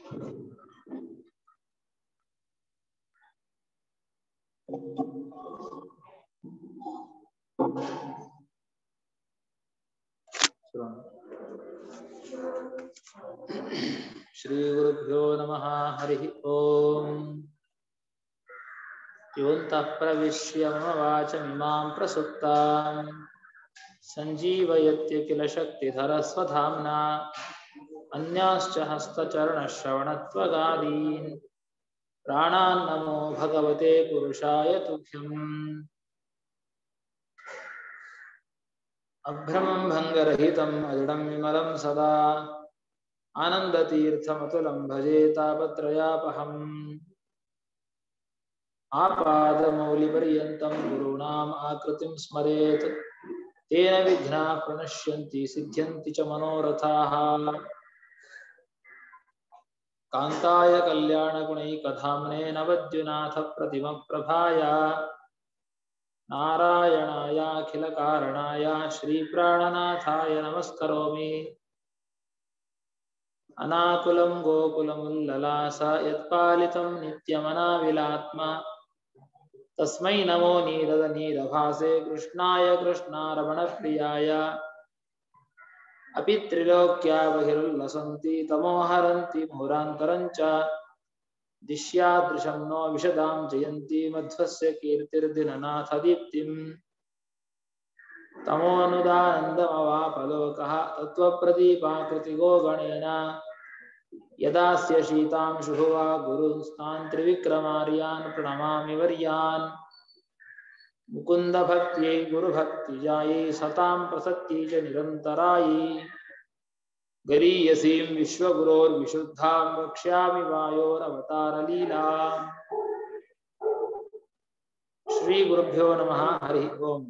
श्रीगुरुभ्यो नमः हरिः ॐ योऽन्तः प्रविश्य मम वाचमिमां प्रसुप्ताम् सञ्जीवयत्य किल शक्तिधरस्वधाम्ना अन्याश्च हस्तचरणश्रवणत्वगादीन् प्राणान्नमो भगवते पुरुषाय तुभ्यम् अभ्रमं भङ्गरहितम् अजडं विमलं सदा आनन्दतीर्थमतुलं भजे तापत्रयापहम् आपादमौलिपर्यन्तं गुरूणाम् आकृतिं स्मरेत् तेन विघ्नाः प्रणश्यन्ति सिद्ध्यन्ति च मनोरथाः कान्ताय कल्याणगुणैकधाम्ने नवद्युनाथप्रतिमप्रभाय नारायणायाखिलकारणाय श्रीप्राणनाथाय नमस्करोमि अनाकुलं गोकुलमुल्ललास यत्पालितं नित्यमनाविलात्मा तस्मै नमो नीरदनीरभासे कृष्णाय कृष्णारमणप्रियाय अपि त्रिलोक्या बहिरुल्लसन्ति तमोहरन्ति मुहुरान्तरं च दिश्यादृशं नो विशदां जयन्ति मध्वस्य कीर्तिर्दिननाथदीप्तिम् तमोऽनुदानन्दमवापलोकः तत्त्वप्रदीपाकृतिगो गणेन यदास्य शीतांशुः वा गुरुंस्तान् त्रिविक्रमार्यान् प्रणमामि वर्यान् मुकुन्दभक्त्यै गुरुभक्तिजायै सतां प्रसत्यै च निरन्तरायै गरीयसीं विश्वगुरोर्विशुद्धां वक्ष्यामि वायोरवतारलीलाम् श्रीगुरुभ्यो नमः हरिः ओम्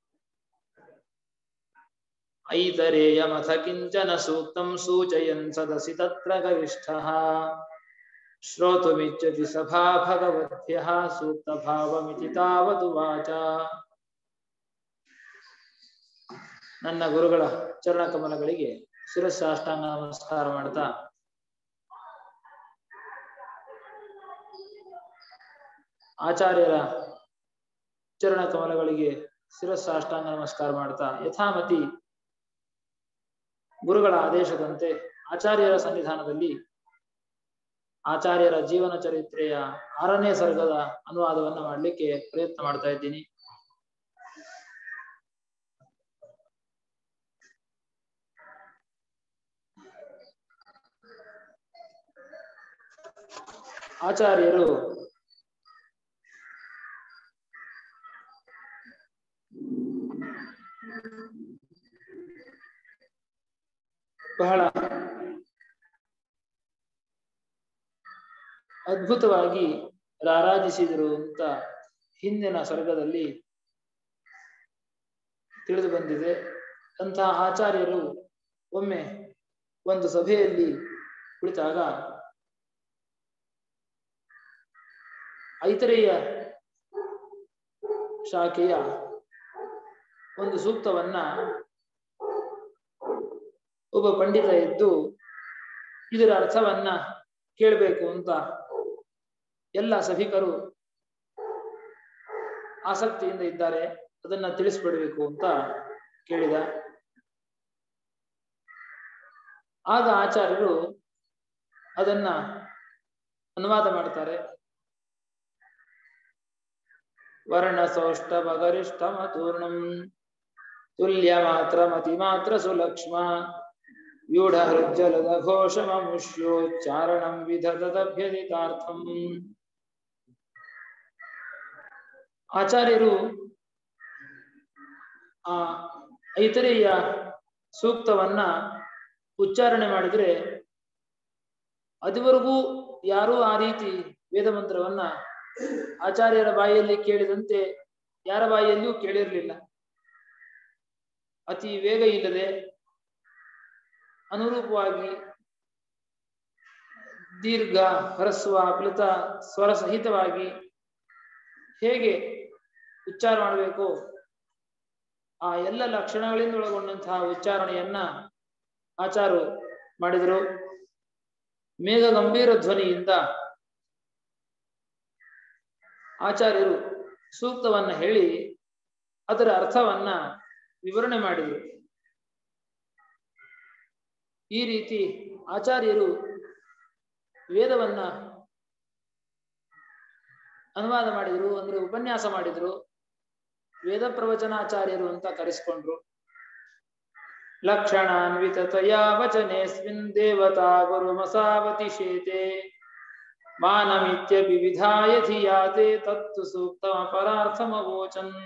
ऐतरेयमथ किञ्चन सूक्तं सूचयन् सदसि तत्र गरिष्ठः श्रोतुमिच्छति सभा भगवद्भ्यः सूक्तभावमिति ತಾವದುವಾಚ ನನ್ನ ಗುರುಗಳ ಚರಣ ಕಮಲಗಳಿಗೆ ಶಿರಸ್ಸಾಷ್ಟಾಂಗ ನಮಸ್ಕಾರ ಮಾಡ್ತಾ ಆಚಾರ್ಯರ ಚರಣ ಕಮಲಗಳಿಗೆ ಶಿರಸ್ಸಾಷ್ಟಾಂಗ ನಮಸ್ಕಾರ ಮಾಡ್ತಾ ಯಥಾಮತಿ ಗುರುಗಳ ಆದೇಶದಂತೆ ಆಚಾರ್ಯರ ಸನ್ನಿಧಾನದಲ್ಲಿ ಆಚಾರ್ಯರ ಜೀವನ ಚರಿತ್ರೆಯ ಆರನೇ ಸರ್ಗದ ಅನುವಾದವನ್ನ ಮಾಡಲಿಕ್ಕೆ ಪ್ರಯತ್ನ ಮಾಡ್ತಾ ಇದ್ದೀನಿ ಆಚಾರ್ಯರು ಬಹಳ ಅದ್ಭುತವಾಗಿ ರಾರಾಜಿಸಿದರು ಅಂತ ಹಿಂದಿನ ಸರ್ಗದಲ್ಲಿ ತಿಳಿದು ಬಂದಿದೆ ಅಂತಹ ಆಚಾರ್ಯರು ಒಮ್ಮೆ ಒಂದು ಸಭೆಯಲ್ಲಿ ಕುಳಿತಾಗ ಐತರೆಯ ಶಾಖೆಯ ಒಂದು ಸೂಕ್ತವನ್ನ ಒಬ್ಬ ಪಂಡಿತ ಎದ್ದು ಇದರ ಅರ್ಥವನ್ನ ಕೇಳಬೇಕು ಅಂತ ಎಲ್ಲ ಸಭಿಕರು ಆಸಕ್ತಿಯಿಂದ ಇದ್ದಾರೆ ಅದನ್ನ ತಿಳಿಸ್ಬಿಡ್ಬೇಕು ಅಂತ ಕೇಳಿದ ಆಗ ಆಚಾರ್ಯರು ಅದನ್ನ ಅನುವಾದ ಮಾಡ್ತಾರೆ ವರ್ಣ ಸೌಷ್ಠವ ಗರಿಷ್ಠಮ ತೂರ್ಣಂ ತುಲ್ಯ ಮಾತ್ರ ಮತಿ ಮಾತ್ರ ಸುಲಕ್ಷ್ಮ ವ್ಯೂಢ ಹೃಜ್ಜಲದ ಘೋಷಮುಷ್ಯೋಚ್ಚಾರಣಂ ವಿಧತದಭ್ಯದಿತಾರ್ಥಂ ಆಚಾರ್ಯರು ಆ ಐತರೆಯ ಸೂಕ್ತವನ್ನ ಉಚ್ಚಾರಣೆ ಮಾಡಿದ್ರೆ ಅದುವರೆಗೂ ಯಾರೂ ಆ ರೀತಿ ವೇದ ಮಂತ್ರವನ್ನ ಆಚಾರ್ಯರ ಬಾಯಿಯಲ್ಲಿ ಕೇಳಿದಂತೆ ಯಾರ ಬಾಯಿಯಲ್ಲಿಯೂ ಕೇಳಿರಲಿಲ್ಲ ಅತಿ ವೇಗ ಇಲ್ಲದೆ ಅನುರೂಪವಾಗಿ ದೀರ್ಘ ಹರಸ್ವ ಪ್ಲುತ ಸ್ವರ ಸಹಿತವಾಗಿ ಹೇಗೆ ಉಚ್ಚಾರ ಮಾಡಬೇಕು ಆ ಎಲ್ಲ ಲಕ್ಷಣಗಳಿಂದ ಒಳಗೊಂಡಂತಹ ಉಚ್ಚಾರಣೆಯನ್ನ ಆಚಾರು ಮಾಡಿದರು ಮೇಘ ಗಂಭೀರ ಧ್ವನಿಯಿಂದ ಆಚಾರ್ಯರು ಸೂಕ್ತವನ್ನ ಹೇಳಿ ಅದರ ಅರ್ಥವನ್ನ ವಿವರಣೆ ಮಾಡಿದರು ಈ ರೀತಿ ಆಚಾರ್ಯರು ವೇದವನ್ನ ಅನುವಾದ ಮಾಡಿದ್ರು ಅಂದ್ರೆ ಉಪನ್ಯಾಸ ಮಾಡಿದ್ರು ವೇದ ಪ್ರವಚನಾಚಾರ್ಯರು ಅಂತ ಕರೆಸ್ಕೊಂಡ್ರು ಲಕ್ಷಣಾನ್ವಿತತಯಾ ವಚನೇಸ್ಮಿನ್ ದೇವತಾ ಗುರುಮಸಾವತಿಶೇತೆ ಮಾನಮಿತ್ಯಪಿ ವಿಧಾಯ ಧಿಯಾತೆ ತತ್ತು ಸೂಕ್ತಮ ಪರಾರ್ಥಮವೋಚನ್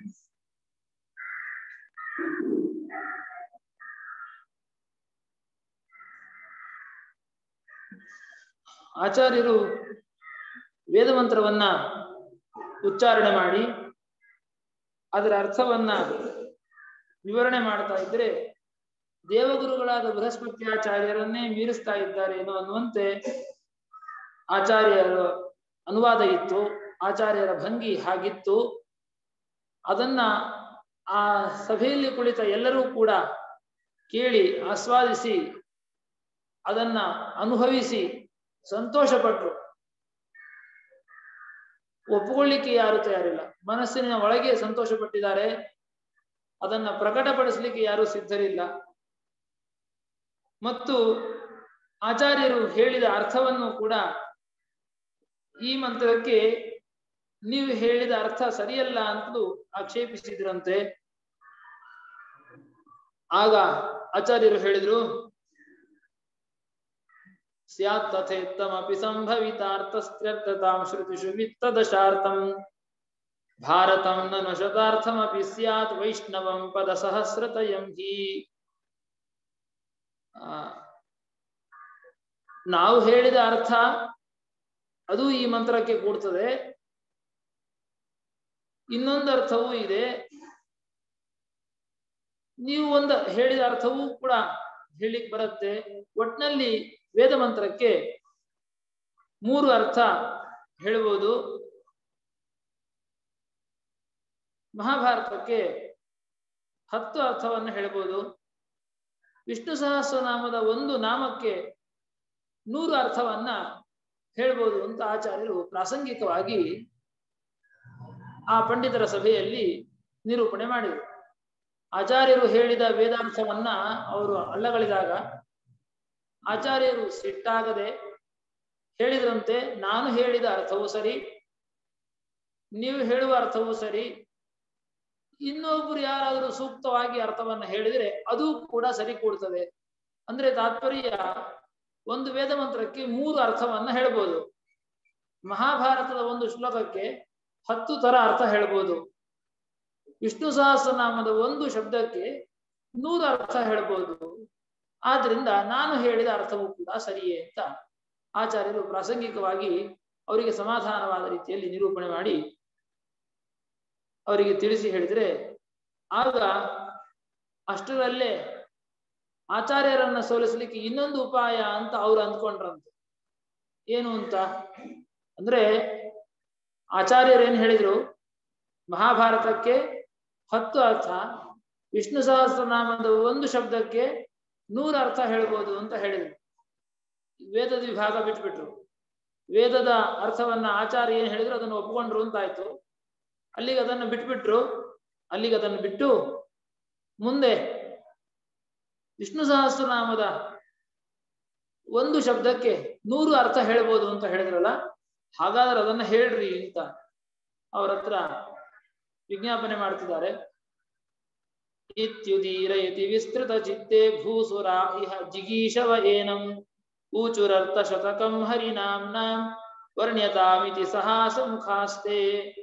ಆಚಾರ್ಯರು ವೇದಮಂತ್ರವನ್ನ ಉಚ್ಚಾರಣೆ ಮಾಡಿ ಅದರ ಅರ್ಥವನ್ನ ವಿವರಣೆ ಮಾಡ್ತಾ ಇದ್ರೆ ದೇವಗುರುಗಳಾದ ಬೃಹಸ್ಪತ್ಯಾಚಾರ್ಯರನ್ನೇ ಮೀರಿಸ್ತಾ ಇದ್ದಾರೆ ಏನೋ ಅನ್ನುವಂತೆ ಆಚಾರ್ಯರ ಅನುವಾದ ಇತ್ತು ಆಚಾರ್ಯರ ಭಂಗಿ ಹಾಗಿತ್ತು ಅದನ್ನ ಆ ಸಭೆಯಲ್ಲಿ ಕುಳಿತ ಎಲ್ಲರೂ ಕೂಡ ಕೇಳಿ ಆಸ್ವಾದಿಸಿ ಅದನ್ನ ಅನುಭವಿಸಿ ಸಂತೋಷಪಟ್ರು ಒಪ್ಪಿಕೊಳ್ಳಿಕ್ಕೆ ಯಾರು ತಯಾರಿಲ್ಲ ಮನಸ್ಸಿನ ಒಳಗೆ ಸಂತೋಷ ಪಟ್ಟಿದ್ದಾರೆ ಅದನ್ನ ಪ್ರಕಟಪಡಿಸ್ಲಿಕ್ಕೆ ಯಾರು ಸಿದ್ಧರಿಲ್ಲ ಮತ್ತು ಆಚಾರ್ಯರು ಹೇಳಿದ ಅರ್ಥವನ್ನು ಕೂಡ ಈ ಮಂತ್ರಕ್ಕೆ ನೀವು ಹೇಳಿದ ಅರ್ಥ ಸರಿಯಲ್ಲ ಅಂತಲೂ ಆಕ್ಷೇಪಿಸಿದ್ರಂತೆ ಆಗ ಆಚಾರ್ಯರು ಹೇಳಿದ್ರು ಸ್ಯಾತ್ ತಥೇತ್ತಮಪಿ ಸಂಭವಿತಾರ್ಥಸ್ತ್ಯರ್ಥತಾಂ ಶ್ರುತಿಷು ವಿತ್ತದಶಾರ್ಥಂ ಭಾರತಂ ನನು ಶತಾರ್ಥಮಪಿ ಸ್ಯಾತ್ ವೈಷ್ಣವಂ ಪದ ಸಹಸ್ರತಯಂ ಹಿ ನಾವು ಹೇಳಿದ ಅರ್ಥ ಅದು ಈ ಮಂತ್ರಕ್ಕೆ ಕೂಡ್ತದೆ ಇನ್ನೊಂದು ಅರ್ಥವೂ ಇದೆ ನೀವು ಒಂದು ಹೇಳಿದ ಅರ್ಥವೂ ಕೂಡ ಹೇಳಿಕ್ ಬರುತ್ತೆ ಒಟ್ನಲ್ಲಿ ವೇದ ಮಂತ್ರಕ್ಕೆ ಮೂರು ಅರ್ಥ ಹೇಳ್ಬೋದು ಮಹಾಭಾರತಕ್ಕೆ ಹತ್ತು ಅರ್ಥವನ್ನು ಹೇಳ್ಬೋದು ವಿಷ್ಣು ಸಹಸ್ರನಾಮದ ಒಂದು ನಾಮಕ್ಕೆ ನೂರು ಅರ್ಥವನ್ನ ಹೇಳ್ಬೋದು ಅಂತ ಆಚಾರ್ಯರು ಪ್ರಾಸಂಗಿಕವಾಗಿ ಆ ಪಂಡಿತರ ಸಭೆಯಲ್ಲಿ ನಿರೂಪಣೆ ಮಾಡಿದರು ಆಚಾರ್ಯರು ಹೇಳಿದ ವೇದಾರ್ಥವನ್ನ ಅವರು ಅಲ್ಲಗಳಿದಾಗ ಆಚಾರ್ಯರು ಸಿಟ್ಟಾಗದೆ ಹೇಳಿದ್ರಂತೆ ನಾನು ಹೇಳಿದ ಅರ್ಥವೂ ಸರಿ ನೀವು ಹೇಳುವ ಅರ್ಥವೂ ಸರಿ ಇನ್ನೊಬ್ರು ಯಾರಾದರೂ ಸೂಕ್ತವಾಗಿ ಅರ್ಥವನ್ನ ಹೇಳಿದ್ರೆ ಅದು ಕೂಡ ಸರಿ ಕೂಡ್ತದೆ ಅಂದ್ರೆ ತಾತ್ಪರ್ಯ ಒಂದು ವೇದ ಮಂತ್ರಕ್ಕೆ ಮೂರು ಅರ್ಥವನ್ನ ಹೇಳ್ಬೋದು ಮಹಾಭಾರತದ ಒಂದು ಶ್ಲೋಕಕ್ಕೆ ಹತ್ತು ತರ ಅರ್ಥ ಹೇಳ್ಬೋದು ವಿಷ್ಣು ಸಹಸ್ರನಾಮದ ಒಂದು ಶಬ್ದಕ್ಕೆ ನೂರು ಅರ್ಥ ಹೇಳ್ಬೋದು ಆದ್ರಿಂದ ನಾನು ಹೇಳಿದ ಅರ್ಥವೂ ಕೂಡ ಸರಿಯೇ ಅಂತ ಆಚಾರ್ಯರು ಪ್ರಾಸಂಗಿಕವಾಗಿ ಅವರಿಗೆ ಸಮಾಧಾನವಾದ ರೀತಿಯಲ್ಲಿ ನಿರೂಪಣೆ ಮಾಡಿ ಅವರಿಗೆ ತಿಳಿಸಿ ಹೇಳಿದ್ರೆ ಆಗ ಅಷ್ಟರಲ್ಲೇ ಆಚಾರ್ಯರನ್ನ ಸೋಲಿಸ್ಲಿಕ್ಕೆ ಇನ್ನೊಂದು ಉಪಾಯ ಅಂತ ಅವ್ರು ಅಂದ್ಕೊಂಡ್ರಂತೆ ಏನು ಅಂತ ಅಂದ್ರೆ ಆಚಾರ್ಯರೇನ್ ಹೇಳಿದ್ರು ಮಹಾಭಾರತಕ್ಕೆ ಹತ್ತು ಅರ್ಥ ವಿಷ್ಣು ಸಹಸ್ರನಾಮದ ಒಂದು ಶಬ್ದಕ್ಕೆ ನೂರು ಅರ್ಥ ಹೇಳ್ಬೋದು ಅಂತ ಹೇಳಿದ್ರು ವೇದದ ವಿಭಾಗ ಬಿಟ್ಬಿಟ್ರು ವೇದದ ಅರ್ಥವನ್ನ ಆಚಾರ್ಯ ಏನ್ ಹೇಳಿದ್ರು ಅದನ್ನು ಒಪ್ಕೊಂಡ್ರು ಅಂತಾಯ್ತು ಅಲ್ಲಿಗೆ ಅದನ್ನು ಬಿಟ್ಬಿಟ್ರು ಅಲ್ಲಿಗೆ ಅದನ್ನು ಬಿಟ್ಟು ಮುಂದೆ ವಿಷ್ಣು ಸಹಸ್ರನಾಮದ ಒಂದು ಶಬ್ದಕ್ಕೆ ನೂರು ಅರ್ಥ ಹೇಳ್ಬೋದು ಅಂತ ಹೇಳಿದ್ರಲ್ಲ ಹಾಗಾದ್ರೆ ಅದನ್ನ ಹೇಳ್ರಿ ಅಂತ ಅವ್ರ ಹತ್ರ ವಿಜ್ಞಾಪನೆ ಮಾಡ್ತಿದ್ದಾರೆ ಇತ್ಯುದೀರಯತಿ ವಿಸ್ತೃತ ಚಿತ್ತೆ ಭೂಸುರ ಇಹ ಜಿಗೀಶವ ಏನಂ ಊಚುರರ್ಥ ಶತಕಂ ಹರಿನಾಮ್ನಾಂ ವರ್ಣ್ಯತಾಮಿತಿ ಸಹಾಸ ಮುಖಾಸ್ತೆ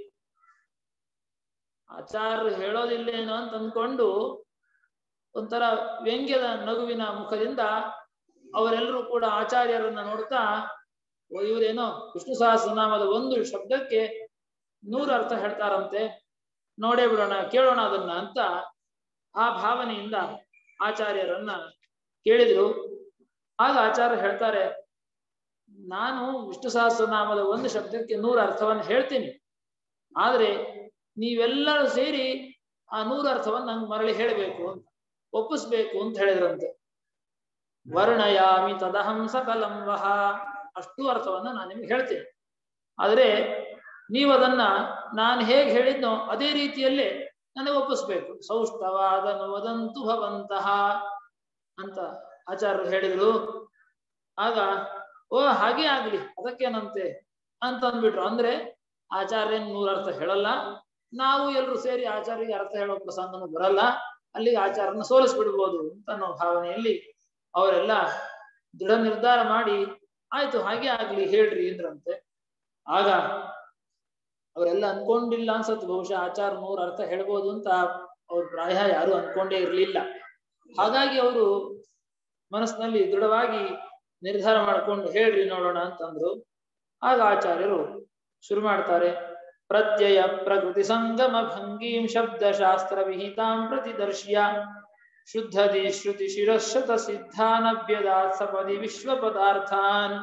ಆಚಾರ್ಯರು ಹೇಳೋದಿಲ್ಲೇನೋ ಅಂತ ಅಂದ್ಕೊಂಡು ಒಂಥರ ವ್ಯಂಗ್ಯದ ನಗುವಿನ ಮುಖದಿಂದ ಅವರೆಲ್ಲರೂ ಕೂಡ ಆಚಾರ್ಯರನ್ನ ನೋಡ್ತಾ ಓ ಇವರೇನೋ ವಿಷ್ಣು ಸಹಸ್ರನಾಮದ ಒಂದು ಶಬ್ದಕ್ಕೆ ನೂರು ಅರ್ಥ ಹೇಳ್ತಾರಂತೆ ನೋಡೇ ಬಿಡೋಣ ಕೇಳೋಣ ಅದನ್ನ ಅಂತ ಆ ಭಾವನೆಯಿಂದ ಆಚಾರ್ಯರನ್ನ ಕೇಳಿದ್ರು ಆಗ ಆಚಾರ್ಯ ಹೇಳ್ತಾರೆ ನಾನು ವಿಷ್ಣು ಸಹಸ್ರನಾಮದ ಒಂದು ಶಬ್ದಕ್ಕೆ ನೂರು ಅರ್ಥವನ್ನು ಹೇಳ್ತೀನಿ ಆದ್ರೆ ನೀವೆಲ್ಲರೂ ಸೇರಿ ಆ ನೂರು ಅರ್ಥವನ್ನು ನಂಗೆ ಮರಳಿ ಹೇಳಬೇಕು ಅಂತ ಒಪ್ಪಿಸ್ಬೇಕು ಅಂತ ಹೇಳಿದ್ರಂತೆ ವರ್ಣಯಾಮಿ ತದಹಂ ಸಕಲಂ ವಹ ಅಷ್ಟು ಅರ್ಥವನ್ನ ನಾನು ನಿಮ್ಗೆ ಹೇಳ್ತೇನೆ ಆದರೆ ನೀವು ಅದನ್ನ ನಾನು ಹೇಗೆ ಹೇಳಿದ್ನೋ ಅದೇ ರೀತಿಯಲ್ಲೇ ನನಗೆ ಒಪ್ಪಿಸ್ಬೇಕು ಸೌಷ್ಠವಾದನು ವದಂತು ಭವಂತಹ ಅಂತ ಆಚಾರ್ಯರು ಹೇಳಿದ್ರು ಆಗ ಓ ಹಾಗೆ ಆಗ್ಲಿ ಅದಕ್ಕೇನಂತೆ ಅಂತ ಅಂದ್ಬಿಟ್ರು ಅಂದ್ರೆ ಆಚಾರ್ಯನ್ ನೂರ ಅರ್ಥ ಹೇಳಲ್ಲ ನಾವು ಎಲ್ಲರೂ ಸೇರಿ ಆಚಾರ್ಯಗೆ ಅರ್ಥ ಹೇಳೋ ಪ್ರಸಂಗನೂ ಬರಲ್ಲ ಅಲ್ಲಿಗೆ ಆಚಾರನ ಸೋಲಿಸ್ಬಿಡ್ಬೋದು ಅಂತ ಅನ್ನೋ ಭಾವನೆಯಲ್ಲಿ ಅವರೆಲ್ಲ ದೃಢ ನಿರ್ಧಾರ ಮಾಡಿ ಆಯ್ತು ಹಾಗೆ ಆಗ್ಲಿ ಹೇಳ್ರಿ ಅಂದ್ರಂತೆ ಆಗ ಅವರೆಲ್ಲ ಅನ್ಕೊಂಡಿಲ್ಲ ಅನ್ಸತ್ತು ಬಹುಶಃ ಆಚಾರ ನೂರ ಅರ್ಥ ಹೇಳ್ಬೋದು ಅಂತ ಅವ್ರ ಪ್ರಾಯ ಯಾರು ಅನ್ಕೊಂಡೇ ಇರ್ಲಿಲ್ಲ ಹಾಗಾಗಿ ಅವರು ಮನಸ್ಸಿನಲ್ಲಿ ದೃಢವಾಗಿ ನಿರ್ಧಾರ ಮಾಡ್ಕೊಂಡು ಹೇಳ್ರಿ ನೋಡೋಣ ಅಂತಂದ್ರು ಆಗ ಆಚಾರ್ಯರು ಶುರು ಮಾಡ್ತಾರೆ ಪ್ರತ್ಯಯ ಪ್ರಕೃತಿ ಸಂಗಮ ಭಂಗೀಂ ಶಬ್ದಶಾಸ್ತ್ರ ವಿಹಿತಾಂ ಪ್ರತಿದರ್ಶ್ಯ ಶುದ್ಧದಿ ಶ್ರುತಿ ಶಿರಶತ ಸಿದ್ಧಾನಭ್ಯದಾತ್ ಸಪದಿ ವಿಶ್ವ ಪದಾರ್ಥಾನ್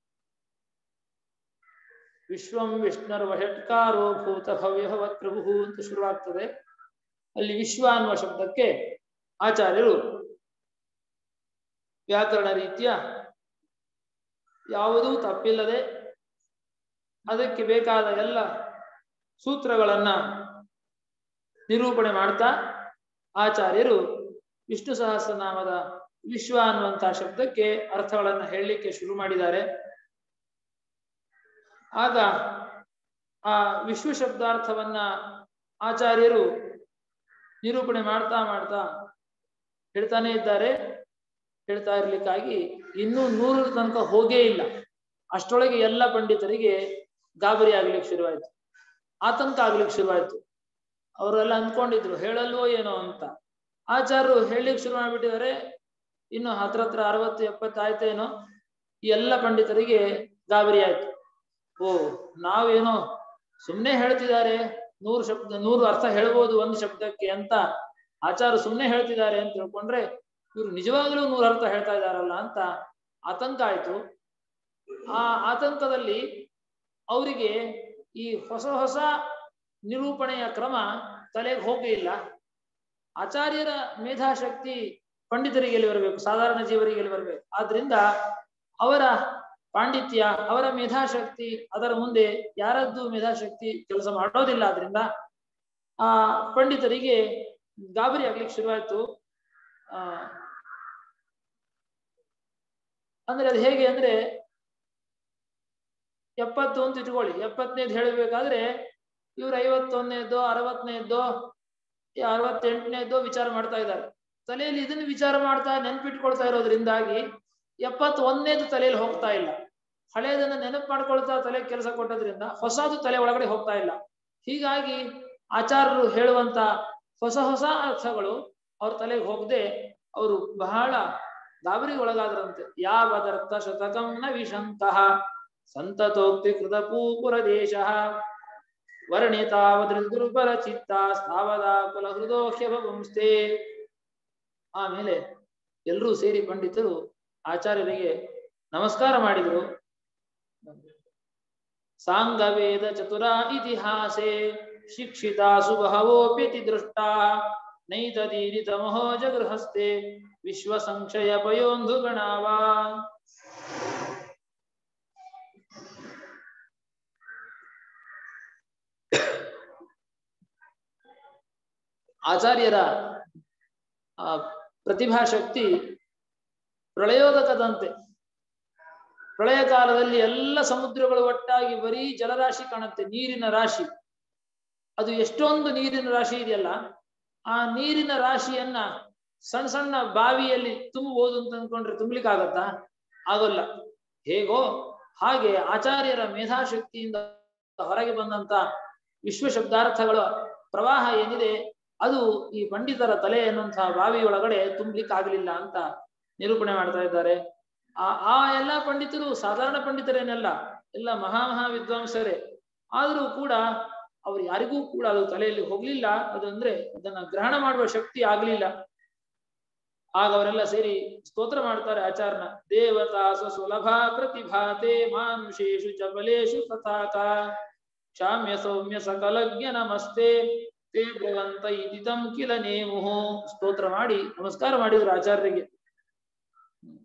ವಿಶ್ವಂ ವಿಷ್ಣುರ್ವಷಟ್ಕಾರೋ ಭೂತ ಭವ್ಯ ಭವತ್ ಪ್ರಭು ಅಂತ ಶುರುವಾಗ್ತದೆ ಅಲ್ಲಿ ವಿಶ್ವ ಅನ್ನುವ ಶಬ್ದಕ್ಕೆ ಆಚಾರ್ಯರು ವ್ಯಾಕರಣ ರೀತಿಯ ಯಾವುದೂ ತಪ್ಪಿಲ್ಲದೆ ಅದಕ್ಕೆ ಬೇಕಾದ ಎಲ್ಲ ಸೂತ್ರಗಳನ್ನ ನಿರೂಪಣೆ ಮಾಡ್ತಾ ಆಚಾರ್ಯರು ವಿಷ್ಣು ಸಹಸ್ರನಾಮದ ವಿಶ್ವ ಅನ್ನುವಂತಹ ಶಬ್ದಕ್ಕೆ ಅರ್ಥಗಳನ್ನ ಹೇಳಲಿಕ್ಕೆ ಶುರು ಮಾಡಿದ್ದಾರೆ ಆಗ ಆ ವಿಶ್ವ ಶಬ್ದಾರ್ಥವನ್ನ ಆಚಾರ್ಯರು ನಿರೂಪಣೆ ಮಾಡ್ತಾ ಮಾಡ್ತಾ ಹೇಳ್ತಾನೆ ಇದ್ದಾರೆ ಹೇಳ್ತಾ ಇರ್ಲಿಕ್ಕಾಗಿ ಇನ್ನೂ ನೂರರ ತನಕ ಹೋಗೇ ಇಲ್ಲ ಅಷ್ಟರೊಳಗೆ ಎಲ್ಲ ಪಂಡಿತರಿಗೆ ಗಾಬರಿ ಆಗ್ಲಿಕ್ಕೆ ಶುರುವಾಯ್ತು ಆತಂಕ ಆಗ್ಲಿಕ್ಕೆ ಶುರುವಾಯ್ತು ಅವರೆಲ್ಲ ಅಂದ್ಕೊಂಡಿದ್ರು ಹೇಳಲ್ವೋ ಏನೋ ಅಂತ ಆಚಾರ್ಯರು ಹೇಳಲಿಕ್ಕೆ ಶುರು ಮಾಡ್ಬಿಟ್ಟಿದ್ದಾರೆ ಇನ್ನು ಹತ್ರ ಹತ್ರ ಅರವತ್ತು ಎಪ್ಪತ್ತು ಆಯ್ತೇನೋ ಈ ಎಲ್ಲ ಪಂಡಿತರಿಗೆ ಗಾಬರಿ ಆಯ್ತು ಓ ನಾವೇನೋ ಸುಮ್ನೆ ಹೇಳ್ತಿದ್ದಾರೆ ನೂರು ಶಬ್ದ ನೂರು ಅರ್ಥ ಹೇಳ್ಬೋದು ಒಂದು ಶಬ್ದಕ್ಕೆ ಅಂತ ಆಚಾರ ಸುಮ್ನೆ ಹೇಳ್ತಿದ್ದಾರೆ ಅಂತ ತಿಳ್ಕೊಂಡ್ರೆ ಇವ್ರು ನಿಜವಾಗ್ಲೂ ನೂರು ಅರ್ಥ ಹೇಳ್ತಾ ಇದಾರಲ್ಲ ಅಂತ ಆತಂಕ ಆಯ್ತು ಆ ಆತಂಕದಲ್ಲಿ ಅವರಿಗೆ ಈ ಹೊಸ ಹೊಸ ನಿರೂಪಣೆಯ ಕ್ರಮ ತಲೆಗೆ ಹೋಗೇ ಇಲ್ಲ ಆಚಾರ್ಯರ ಮೇಧಾಶಕ್ತಿ ಪಂಡಿತರಿಗೆ ಎಲ್ಲಿ ಬರಬೇಕು ಸಾಧಾರಣ ಜೀವರಿಗೆ ಎಲ್ಲಿ ಬರಬೇಕು ಆದ್ರಿಂದ ಅವರ ಪಾಂಡಿತ್ಯ ಅವರ ಮೇಧಾಶಕ್ತಿ ಅದರ ಮುಂದೆ ಯಾರದ್ದು ಮೇಧಾಶಕ್ತಿ ಕೆಲಸ ಮಾಡೋದಿಲ್ಲ ಆದ್ರಿಂದ ಆ ಪಂಡಿತರಿಗೆ ಗಾಬರಿ ಆಗ್ಲಿಕ್ಕೆ ಶುರುವಾಯ್ತು ಆ ಅಂದ್ರೆ ಅದು ಹೇಗೆ ಅಂದ್ರೆ ಎಪ್ಪತ್ತು ಅಂತ ಇಟ್ಕೊಳ್ಳಿ ಎಪ್ಪತ್ತನೇದು ಹೇಳಬೇಕಾದ್ರೆ ಇವ್ರು ಐವತ್ತೊಂದನೇದ್ದೋ ಅರವತ್ತನೇದ್ದೋ ಅರವತ್ತೆಂಟನೇದ್ದೋ ವಿಚಾರ ಮಾಡ್ತಾ ಇದ್ದಾರೆ ತಲೆಯಲ್ಲಿ ಇದನ್ನು ವಿಚಾರ ಮಾಡ್ತಾ ನೆನ್ಪಿಟ್ಕೊಳ್ತಾ ಇರೋದ್ರಿಂದಾಗಿ ಎಪ್ಪತ್ ಒಂದನೇದು ತಲೆಯಲ್ಲಿ ಹೋಗ್ತಾ ಇಲ್ಲ ಹಳೇದನ್ನ ನೆನಪು ಮಾಡ್ಕೊಳ್ತಾ ತಲೆ ಕೆಲಸ ಕೊಟ್ಟದ್ರಿಂದ ಹೊಸದು ತಲೆ ಒಳಗಡೆ ಹೋಗ್ತಾ ಇಲ್ಲ ಹೀಗಾಗಿ ಆಚಾರ್ಯರು ಹೇಳುವಂತ ಹೊಸ ಹೊಸ ಅರ್ಥಗಳು ಅವ್ರ ತಲೆಗೆ ಹೋಗದೆ ಅವರು ಬಹಳ ಗಾಬರಿಗೆ ಒಳಗಾದ್ರಂತೆ ಯಾವದರ್ಥ ಶತಕಂ ನ ವಿಶಂತಹ ಸಂತತೋಕ್ತಿ ಕೃತ ಪೂಪುರ ದೇಶ ವರ್ಣಿತಾವದೃದುರ್ಬಲ ಚಿತ್ತ ಸ್ಥಾವದ ಕುಲ ಹೃದೋಹ್ಯವಂಸ್ತೆ ಆಮೇಲೆ ಎಲ್ಲರೂ ಸೇರಿ ಪಂಡಿತರು ಆಚಾರ್ಯರಿಗೆ ನಮಸ್ಕಾರ ಮಾಡಿದರು ಸಾಂಗವೇದ ಚತುರ ಇತಿಹಾಸೆ ಶಿಕ್ಷಿತಾಸು ಬಹವೋಪ್ಯತಿ ದೃಷ್ಟ ನೈತದೀರಿತ ಮಹೋಜ ಗೃಹಸ್ಥೆ ವಿಶ್ವ ಸಂಶಯ ಪಯೋಂಧು ಗಣಾವಾ ಆಚಾರ್ಯರ ಆ ಪ್ರತಿಭಾಶಕ್ತಿ ಪ್ರಳಯೋದಕದಂತೆ ಪ್ರಳಯ ಕಾಲದಲ್ಲಿ ಎಲ್ಲ ಸಮುದ್ರಗಳು ಒಟ್ಟಾಗಿ ಬರೀ ಜಲರಾಶಿ ಕಾಣುತ್ತೆ ನೀರಿನ ರಾಶಿ ಅದು ಎಷ್ಟೊಂದು ನೀರಿನ ರಾಶಿ ಇದೆಯಲ್ಲ ಆ ನೀರಿನ ರಾಶಿಯನ್ನ ಸಣ್ಣ ಸಣ್ಣ ಬಾವಿಯಲ್ಲಿ ತುಂಬಬಹುದು ಅಂತ ಅಂದ್ಕೊಂಡ್ರೆ ತುಂಬಲಿಕ್ಕೆ ಆಗತ್ತಾ ಆಗೋಲ್ಲ ಹೇಗೋ ಹಾಗೆ ಆಚಾರ್ಯರ ಮೇಧಾಶಕ್ತಿಯಿಂದ ಹೊರಗೆ ಬಂದಂತ ವಿಶ್ವ ಶಬ್ದಾರ್ಥಗಳ ಪ್ರವಾಹ ಏನಿದೆ ಅದು ಈ ಪಂಡಿತರ ತಲೆ ಎನ್ನುವಂತಹ ಬಾವಿಯೊಳಗಡೆ ತುಂಬಲಿಕ್ಕೆ ಆಗ್ಲಿಲ್ಲ ಅಂತ ನಿರೂಪಣೆ ಮಾಡ್ತಾ ಇದ್ದಾರೆ ಆ ಆ ಎಲ್ಲ ಪಂಡಿತರು ಸಾಧಾರಣ ಪಂಡಿತರೇನಲ್ಲ ಎಲ್ಲ ಮಹಾ ಮಹಾ ವಿದ್ವಾಂಸರೇ ಆದರೂ ಕೂಡ ಅವ್ರು ಯಾರಿಗೂ ಕೂಡ ಅದು ತಲೆಯಲ್ಲಿ ಹೋಗ್ಲಿಲ್ಲ ಅದು ಅಂದ್ರೆ ಅದನ್ನ ಗ್ರಹಣ ಮಾಡುವ ಶಕ್ತಿ ಆಗ್ಲಿಲ್ಲ ಆಗ ಅವರೆಲ್ಲ ಸೇರಿ ಸ್ತೋತ್ರ ಮಾಡ್ತಾರೆ ಆಚಾರ್ನ ದೇವತಾ ಸುಲಭ ಪ್ರತಿಭಾತೆ ಮಾನುಷೇಷು ಚಪಲೇಶು ತಥಾಕ ಕ್ಷಾಮ್ಯ ಸೌಮ್ಯ ಸಕಲಜ್ಞ ನಮಸ್ತೆ ತೇ ಭಗವಂತ ಇದಿತಂ ಕಿಲ ನೇಮುಹು ಸ್ತೋತ್ರ ಮಾಡಿ ನಮಸ್ಕಾರ ಮಾಡಿದ್ರು ಆಚಾರ್ಯರಿಗೆ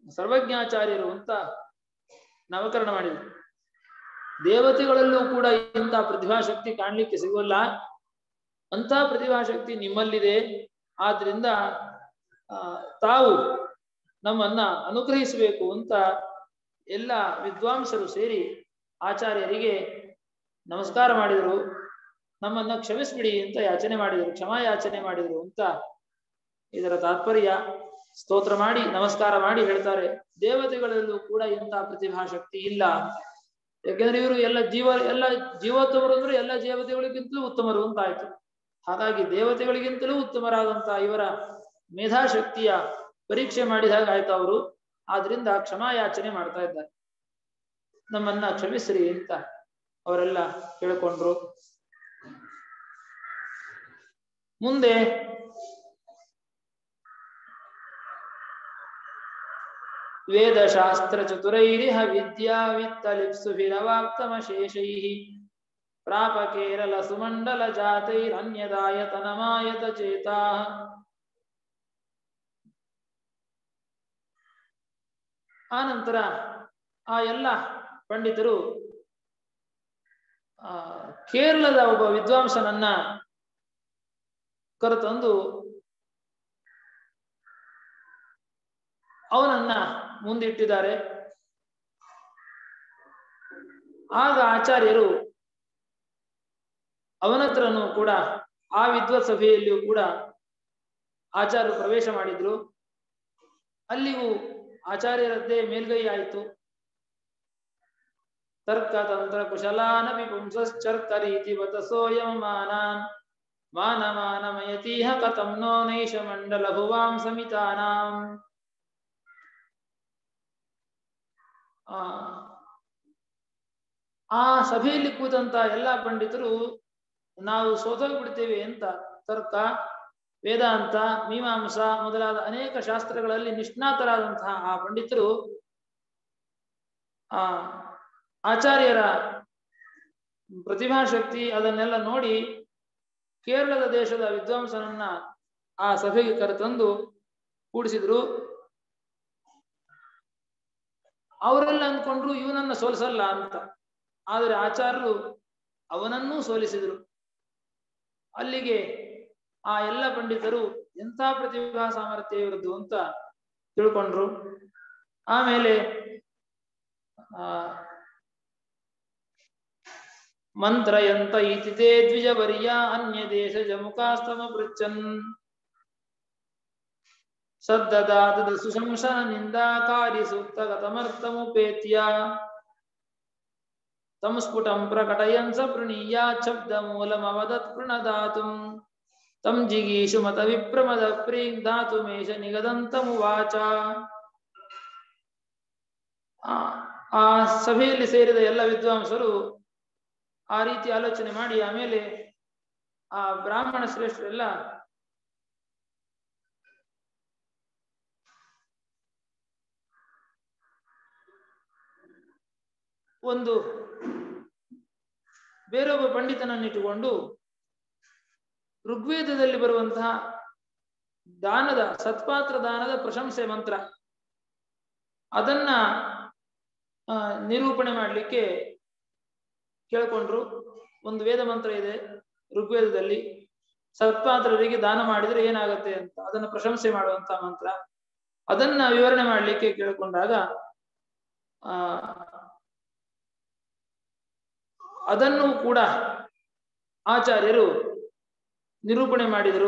ಸರ್ವಜ್ಞಾಚಾರ್ಯರು ಅಂತ ನಾಮಕರಣ ಮಾಡಿದರು ದೇವತೆಗಳಲ್ಲೂ ಕೂಡ ಇಂಥ ಪ್ರತಿಭಾಶಕ್ತಿ ಕಾಣ್ಲಿಕ್ಕೆ ಸಿಗೋಲ್ಲ ಅಂತ ಪ್ರತಿಭಾಶಕ್ತಿ ನಿಮ್ಮಲ್ಲಿದೆ ಆದ್ರಿಂದ ಆ, ತಾವು ನಮ್ಮನ್ನ ಅನುಗ್ರಹಿಸಬೇಕು ಅಂತ ಎಲ್ಲ ವಿದ್ವಾಂಸರು ಸೇರಿ ಆಚಾರ್ಯರಿಗೆ ನಮಸ್ಕಾರ ಮಾಡಿದರು ನಮ್ಮನ್ನ ಕ್ಷಮಿಸ್ಬಿಡಿ ಅಂತ ಯಾಚನೆ ಮಾಡಿದರು ಕ್ಷಮಾ ಯಾಚನೆ ಮಾಡಿದರು ಅಂತ ಇದರ ತಾತ್ಪರ್ಯ ಸ್ತೋತ್ರ ಮಾಡಿ ನಮಸ್ಕಾರ ಮಾಡಿ ಹೇಳ್ತಾರೆ ದೇವತೆಗಳಲ್ಲೂ ಕೂಡ ಇಂಥ ಪ್ರತಿಭಾಶಕ್ತಿ ಇಲ್ಲ ಅಂತ ಯಾಕೆಂದ್ರೆ ಇವರು ಎಲ್ಲ ಜೀವ ಎಲ್ಲ ಜೀವೋತ್ತಮರು ಅಂದ್ರೆ ಎಲ್ಲ ದೇವತೆಗಳಿಗಿಂತಲೂ ಉತ್ತಮರು ಅಂತ ಆಯ್ತು ಹಾಗಾಗಿ ದೇವತೆಗಳಿಗಿಂತಲೂ ಉತ್ತಮರಾದಂತ ಇವರ ಮೇಧಾಶಕ್ತಿಯ ಪರೀಕ್ಷೆ ಮಾಡಿದಾಗ ಆಯ್ತು ಅವರು ಆದ್ರಿಂದ ಕ್ಷಮಾಯಾಚನೆ ಮಾಡ್ತಾ ಇದ್ದಾರೆ ನಮ್ಮನ್ನ ಕ್ಷಮಿಸ್ರಿ ಅಂತ ಅವರೆಲ್ಲ ಕೇಳಿಕೊಂಡ್ರು ಮುಂದೆ ವೇದಶಾಸ್ತ್ರ ಚತುರೈರಿಹ ವಿದ್ಯಾ ವಿತ್ತಲಿಪ್ಸುಭಿರವಾಪ್ತಮಶೇಷೈಃ ಪ್ರಾಪ ಕೇರಳ ಸುಮಂಡಲ ಜಾತೈರನ್ಯದಾಯತನಮಾಯತ ಚೇತಾ ಆ ನಂತರ ಆ ಎಲ್ಲ ಪಂಡಿತರು ಆ ಕೇರಳದ ಒಬ್ಬ ವಿದ್ವಾಂಸನನ್ನ ಕರೆತಂದು ಅವನನ್ನ ಮುಂದಿಟ್ಟಿದ್ದಾರೆ ಆಗ ಆಚಾರ್ಯರು ಅವನತ್ರನೂ ಕೂಡ ಆ ವಿದ್ವತ್ ಸಭೆಯಲ್ಲಿಯೂ ಕೂಡ ಆಚಾರ್ಯರು ಪ್ರವೇಶ ಮಾಡಿದ್ರು ಅಲ್ಲಿಗೂ ಆಚಾರ್ಯರದ್ದೇ ಮೇಲ್ಗೈ ಆಯಿತು ತರ್ಕ ತಂತ್ರ ಕುಶಲಾನಪಿ ಪುಂಸಶ್ಚರ್ಕರೀತಿ ಬತ ಸೋಯಂ ಮಾನಾನ್ ಮಾನ ಮಾನಮಯತೀಹ ಕಥಂ ನೋ ನೈಷ ಮಂಡಲ ಭುವಾಂ ಸಮಿತಾನಾಂ ಆ ಆ ಸಭೆಯಲ್ಲಿ ಕೂತಂತ ಎಲ್ಲಾ ಪಂಡಿತರು ನಾವು ಸೋತೋಗ್ಬಿಡ್ತೇವೆ ಅಂತ ತರ್ಕ ವೇದಾಂತ ಮೀಮಾಂಸ ಮೊದಲಾದ ಅನೇಕ ಶಾಸ್ತ್ರಗಳಲ್ಲಿ ನಿಷ್ಣಾತರಾದಂತಹ ಆ ಪಂಡಿತರು ಆ ಆಚಾರ್ಯರ ಪ್ರತಿಭಾಶಕ್ತಿ ಅದನ್ನೆಲ್ಲ ನೋಡಿ ಕೇರಳದ ದೇಶದ ವಿದ್ವಾಂಸನನ್ನ ಆ ಸಭೆಗೆ ಕರೆತಂದು ಕೂಡಿಸಿದ್ರು ಅವರೆಲ್ಲ ಅಂದ್ಕೊಂಡ್ರು ಇವನನ್ನ ಸೋಲಿಸಲ್ಲ ಅಂತ ಆದರೆ ಆಚಾರ್ಯರು ಅವನನ್ನೂ ಸೋಲಿಸಿದ್ರು ಅಲ್ಲಿಗೆ ಆ ಎಲ್ಲ ಪಂಡಿತರು ಎಂಥ ಪ್ರತಿಭಾ ಸಾಮರ್ಥ್ಯ ಇರುವುದು ಅಂತ ತಿಳ್ಕೊಂಡ್ರು ಆಮೇಲೆ ಆ ಮಂತ್ರಯಂತ ಇತಿತೆ ದ್ವಿಜವರ್ಯ ಅನ್ಯ ದೇಶ ಜಮುಖಾಸ್ತಮ ಪೃಚ್ಛನ್ ಸದ್ದದಾತದ ಸುಶಂಸನ ನಿಂದಾಕಾರಿ ಸೂಕ್ತಗತಮರ್ಥಮುಪೇತ್ಯ ತಂ ಸ್ಫುಟಂ ಪ್ರಕಟಯನ್ ಸ ಪ್ರಣೀಯಾತ್ ಶಬ್ದ ಮೂಲಮವದತ್ ಪ್ರಣದಾತುಂ ತಂ ಜಿಗೀಷು ಮತ ವಿಪ್ರಮದ ಪ್ರೀಂ ಧಾತುಮೇಷ ನಿಗದಂತಮುವಾಚ ಆ ಆ ಸಭೆಯಲ್ಲಿ ಸೇರಿದ ಎಲ್ಲ ವಿದ್ವಾಂಸರು ಆ ರೀತಿ ಆಲೋಚನೆ ಮಾಡಿ ಆಮೇಲೆ ಆ ಬ್ರಾಹ್ಮಣ ಶ್ರೇಷ್ಠರೆಲ್ಲ ಒಂದು ಬೇರೊಬ್ಬ ಪಂಡಿತನನ್ನಿಟ್ಟುಕೊಂಡು ಋಗ್ವೇದದಲ್ಲಿ ಬರುವಂತಹ ದಾನದ ಸತ್ಪಾತ್ರ ದಾನದ ಪ್ರಶಂಸೆ ಮಂತ್ರ ಅದನ್ನ ಆ, ನಿರೂಪಣೆ ಮಾಡಲಿಕ್ಕೆ ಕೇಳ್ಕೊಂಡ್ರು ಒಂದು ವೇದ ಮಂತ್ರ ಇದೆ ಋಗ್ವೇದದಲ್ಲಿ ಸತ್ಪಾತ್ರರಿಗೆ ದಾನ ಮಾಡಿದ್ರೆ ಏನಾಗುತ್ತೆ ಅಂತ ಅದನ್ನ ಪ್ರಶಂಸೆ ಮಾಡುವಂತ ಮಂತ್ರ ಅದನ್ನ ವಿವರಣೆ ಮಾಡಲಿಕ್ಕೆ ಕೇಳ್ಕೊಂಡಾಗ ಆ ಅದನ್ನು ಕೂಡ ಆಚಾರ್ಯರು ನಿರೂಪಣೆ ಮಾಡಿದರು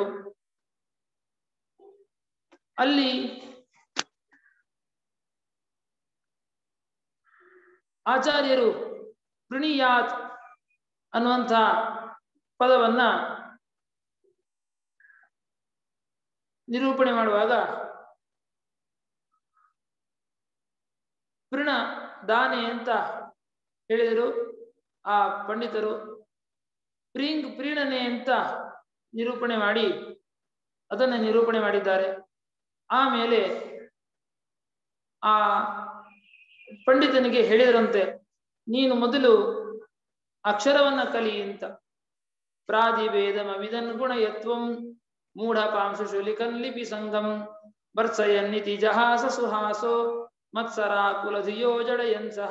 ಅಲ್ಲಿ ಆಚಾರ್ಯರು ಪ್ರಣೀಯಾತ್ ಅನ್ನುವಂಥ ಪದವನ್ನ ನಿರೂಪಣೆ ಮಾಡುವಾಗ ಪ್ಋಣ ದಾನೆ ಅಂತ ಹೇಳಿದರು ಆ ಪಂಡಿತರು ಪ್ರಿಂಗ್ ಪ್ರೀಣನೆ ಅಂತ ನಿರೂಪಣೆ ಮಾಡಿ ಅದನ್ನ ನಿರೂಪಣೆ ಮಾಡಿದ್ದಾರೆ ಆಮೇಲೆ ಆ ಪಂಡಿತನಿಗೆ ಹೇಳಿದ್ರಂತೆ ನೀನು ಮೊದಲು ಅಕ್ಷರವನ್ನ ಕಲಿ ಅಂತ ಪ್ರಾದಿಭೇದಮ ವಿದನ್ ಗುಣಯತ್ವಂ ಮೂಢ ಪಾಂಶು ಶುಲಿಕನ್ ಲಿಪಿ ಸಂಗಂ ಭರ್ತ್ಸಯನ್ನಿತಿ ಜಹಾಸ ಸುಹಾಸೋ ಮತ್ಸರಾಕುಲಧಿಯೋ ಜಡಯನ್ ಸಹ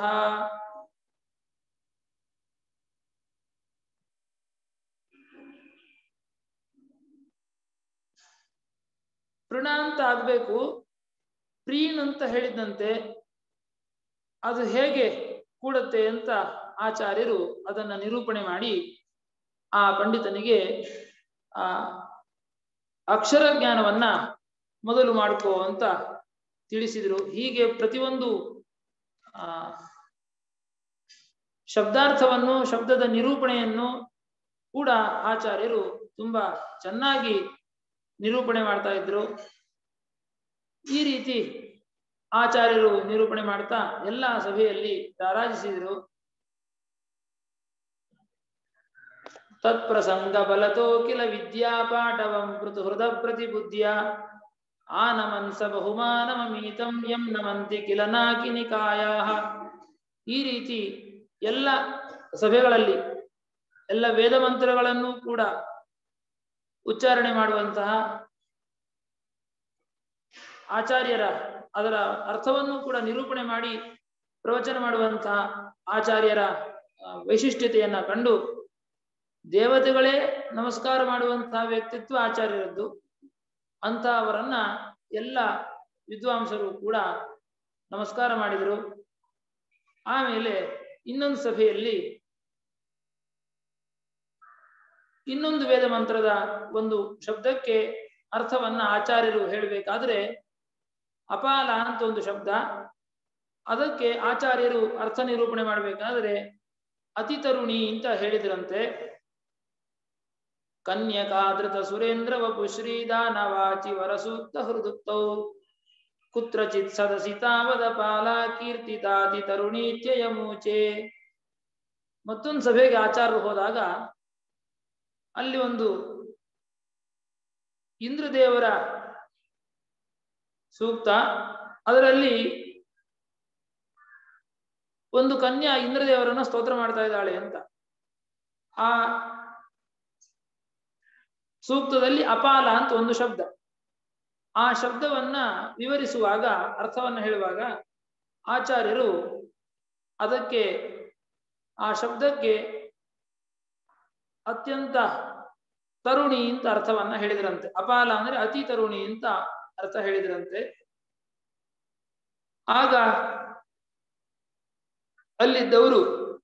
ಪೃಣ ಅಂತ ಆಗ್ಬೇಕು ಪ್ರೀನ್ ಅಂತ ಹೇಳಿದಂತೆ ಅದು ಹೇಗೆ ಕೂಡತ್ತೆ ಅಂತ ಆಚಾರ್ಯರು ಅದನ್ನ ನಿರೂಪಣೆ ಮಾಡಿ ಆ ಪಂಡಿತನಿಗೆ ಆ ಅಕ್ಷರ ಜ್ಞಾನವನ್ನ ಮೊದಲು ಮಾಡ್ಕೋ ಅಂತ ತಿಳಿಸಿದರು ಹೀಗೆ ಪ್ರತಿಯೊಂದು ಆ ಶಬ್ದಾರ್ಥವನ್ನು ಶಬ್ದದ ನಿರೂಪಣೆಯನ್ನು ಕೂಡ ಆಚಾರ್ಯರು ತುಂಬಾ ಚೆನ್ನಾಗಿ ನಿರೂಪಣೆ ಮಾಡ್ತಾ ಇದ್ರು ಈ ರೀತಿ ಆಚಾರ್ಯರು ನಿರೂಪಣೆ ಮಾಡ್ತಾ ಎಲ್ಲ ಸಭೆಯಲ್ಲಿ ರಾರಾಜಿಸಿದರು ತತ್ಪ್ರಸಂಗ ಬಲತೋ ಕಿಲ ವಿದ್ಯಾ ಪಾಠವಂ ಪೃತು ಹೃದ ಪ್ರತಿಬುದ್ಧ್ಯ ಆನಮನ್ ಸ ಬಹುಮಾನಮೀತಂ ಯಂ ನಮಂತಿ ಕಿಲ ನಾಕಿನಿಕಾಯ ಈ ರೀತಿ ಎಲ್ಲ ಸಭೆಗಳಲ್ಲಿ ಎಲ್ಲ ವೇದ ಮಂತ್ರಗಳನ್ನು ಕೂಡ ಉಚ್ಚಾರಣೆ ಮಾಡುವಂತಹ ಆಚಾರ್ಯರ ಅದರ ಅರ್ಥವನ್ನು ಕೂಡ ನಿರೂಪಣೆ ಮಾಡಿ ಪ್ರವಚನ ಮಾಡುವಂತಹ ಆಚಾರ್ಯರ ವೈಶಿಷ್ಟ್ಯತೆಯನ್ನ ಕಂಡು ದೇವತೆಗಳೇ ನಮಸ್ಕಾರ ಮಾಡುವಂತಹ ವ್ಯಕ್ತಿತ್ವ ಆಚಾರ್ಯರದ್ದು ಅಂತ ಅವರನ್ನ ಎಲ್ಲ ವಿದ್ವಾಂಸರು ಕೂಡ ನಮಸ್ಕಾರ ಮಾಡಿದರು ಆಮೇಲೆ ಇನ್ನೊಂದು ಸಭೆಯಲ್ಲಿ ಇನ್ನೊಂದು ವೇದ ಮಂತ್ರದ ಒಂದು ಶಬ್ದಕ್ಕೆ ಅರ್ಥವನ್ನ ಆಚಾರ್ಯರು ಹೇಳಬೇಕಾದ್ರೆ ಅಪಾಲ ಅಂತ ಒಂದು ಶಬ್ದ ಅದಕ್ಕೆ ಆಚಾರ್ಯರು ಅರ್ಥ ನಿರೂಪಣೆ ಮಾಡಬೇಕಾದ್ರೆ ಅತಿ ತರುಣಿ ಅಂತ ಹೇಳಿದ್ರಂತೆ ಕನ್ಯಕಾದೃತ ಸುರೇಂದ್ರ ವಪು ಶ್ರೀದಾನವಾಚಿ ವರಸೂಕ್ತ ಹೃದುಕ್ತೌ ಕುತ್ರಚಿತ್ ಸದಸಿ ತಾವದ ಪಾಲ ಕೀರ್ತಿತಾತಿ ತರುಣೀತ್ಯಯ ಮೂಚೆ ಮತ್ತೊಂದು ಸಭೆಗೆ ಆಚಾರ್ಯರು ಹೋದಾಗ ಅಲ್ಲಿ ಒಂದು ಇಂದ್ರದೇವರ ಸೂಕ್ತ ಅದರಲ್ಲಿ ಒಂದು ಕನ್ಯಾ ಇಂದ್ರದೇವರನ್ನ ಸ್ತೋತ್ರ ಮಾಡ್ತಾ ಇದ್ದಾಳೆ ಅಂತ ಆ ಸೂಕ್ತದಲ್ಲಿ ಅಪಾಲ ಅಂತ ಒಂದು ಶಬ್ದ ಆ ಶಬ್ದವನ್ನ ವಿವರಿಸುವಾಗ ಅರ್ಥವನ್ನ ಹೇಳುವಾಗ ಆಚಾರ್ಯರು ಅದಕ್ಕೆ ಆ ಶಬ್ದಕ್ಕೆ ಅತ್ಯಂತ ತರುಣಿ ಅಂತ ಅರ್ಥವನ್ನ ಹೇಳಿದ್ರಂತೆ ಅಪಾಲ ಅಂದ್ರೆ ಅತಿ ತರುಣಿ ಅಂತ ಅರ್ಥ ಹೇಳಿದ್ರಂತೆ ಆಗ ಅಲ್ಲಿದ್ದವರು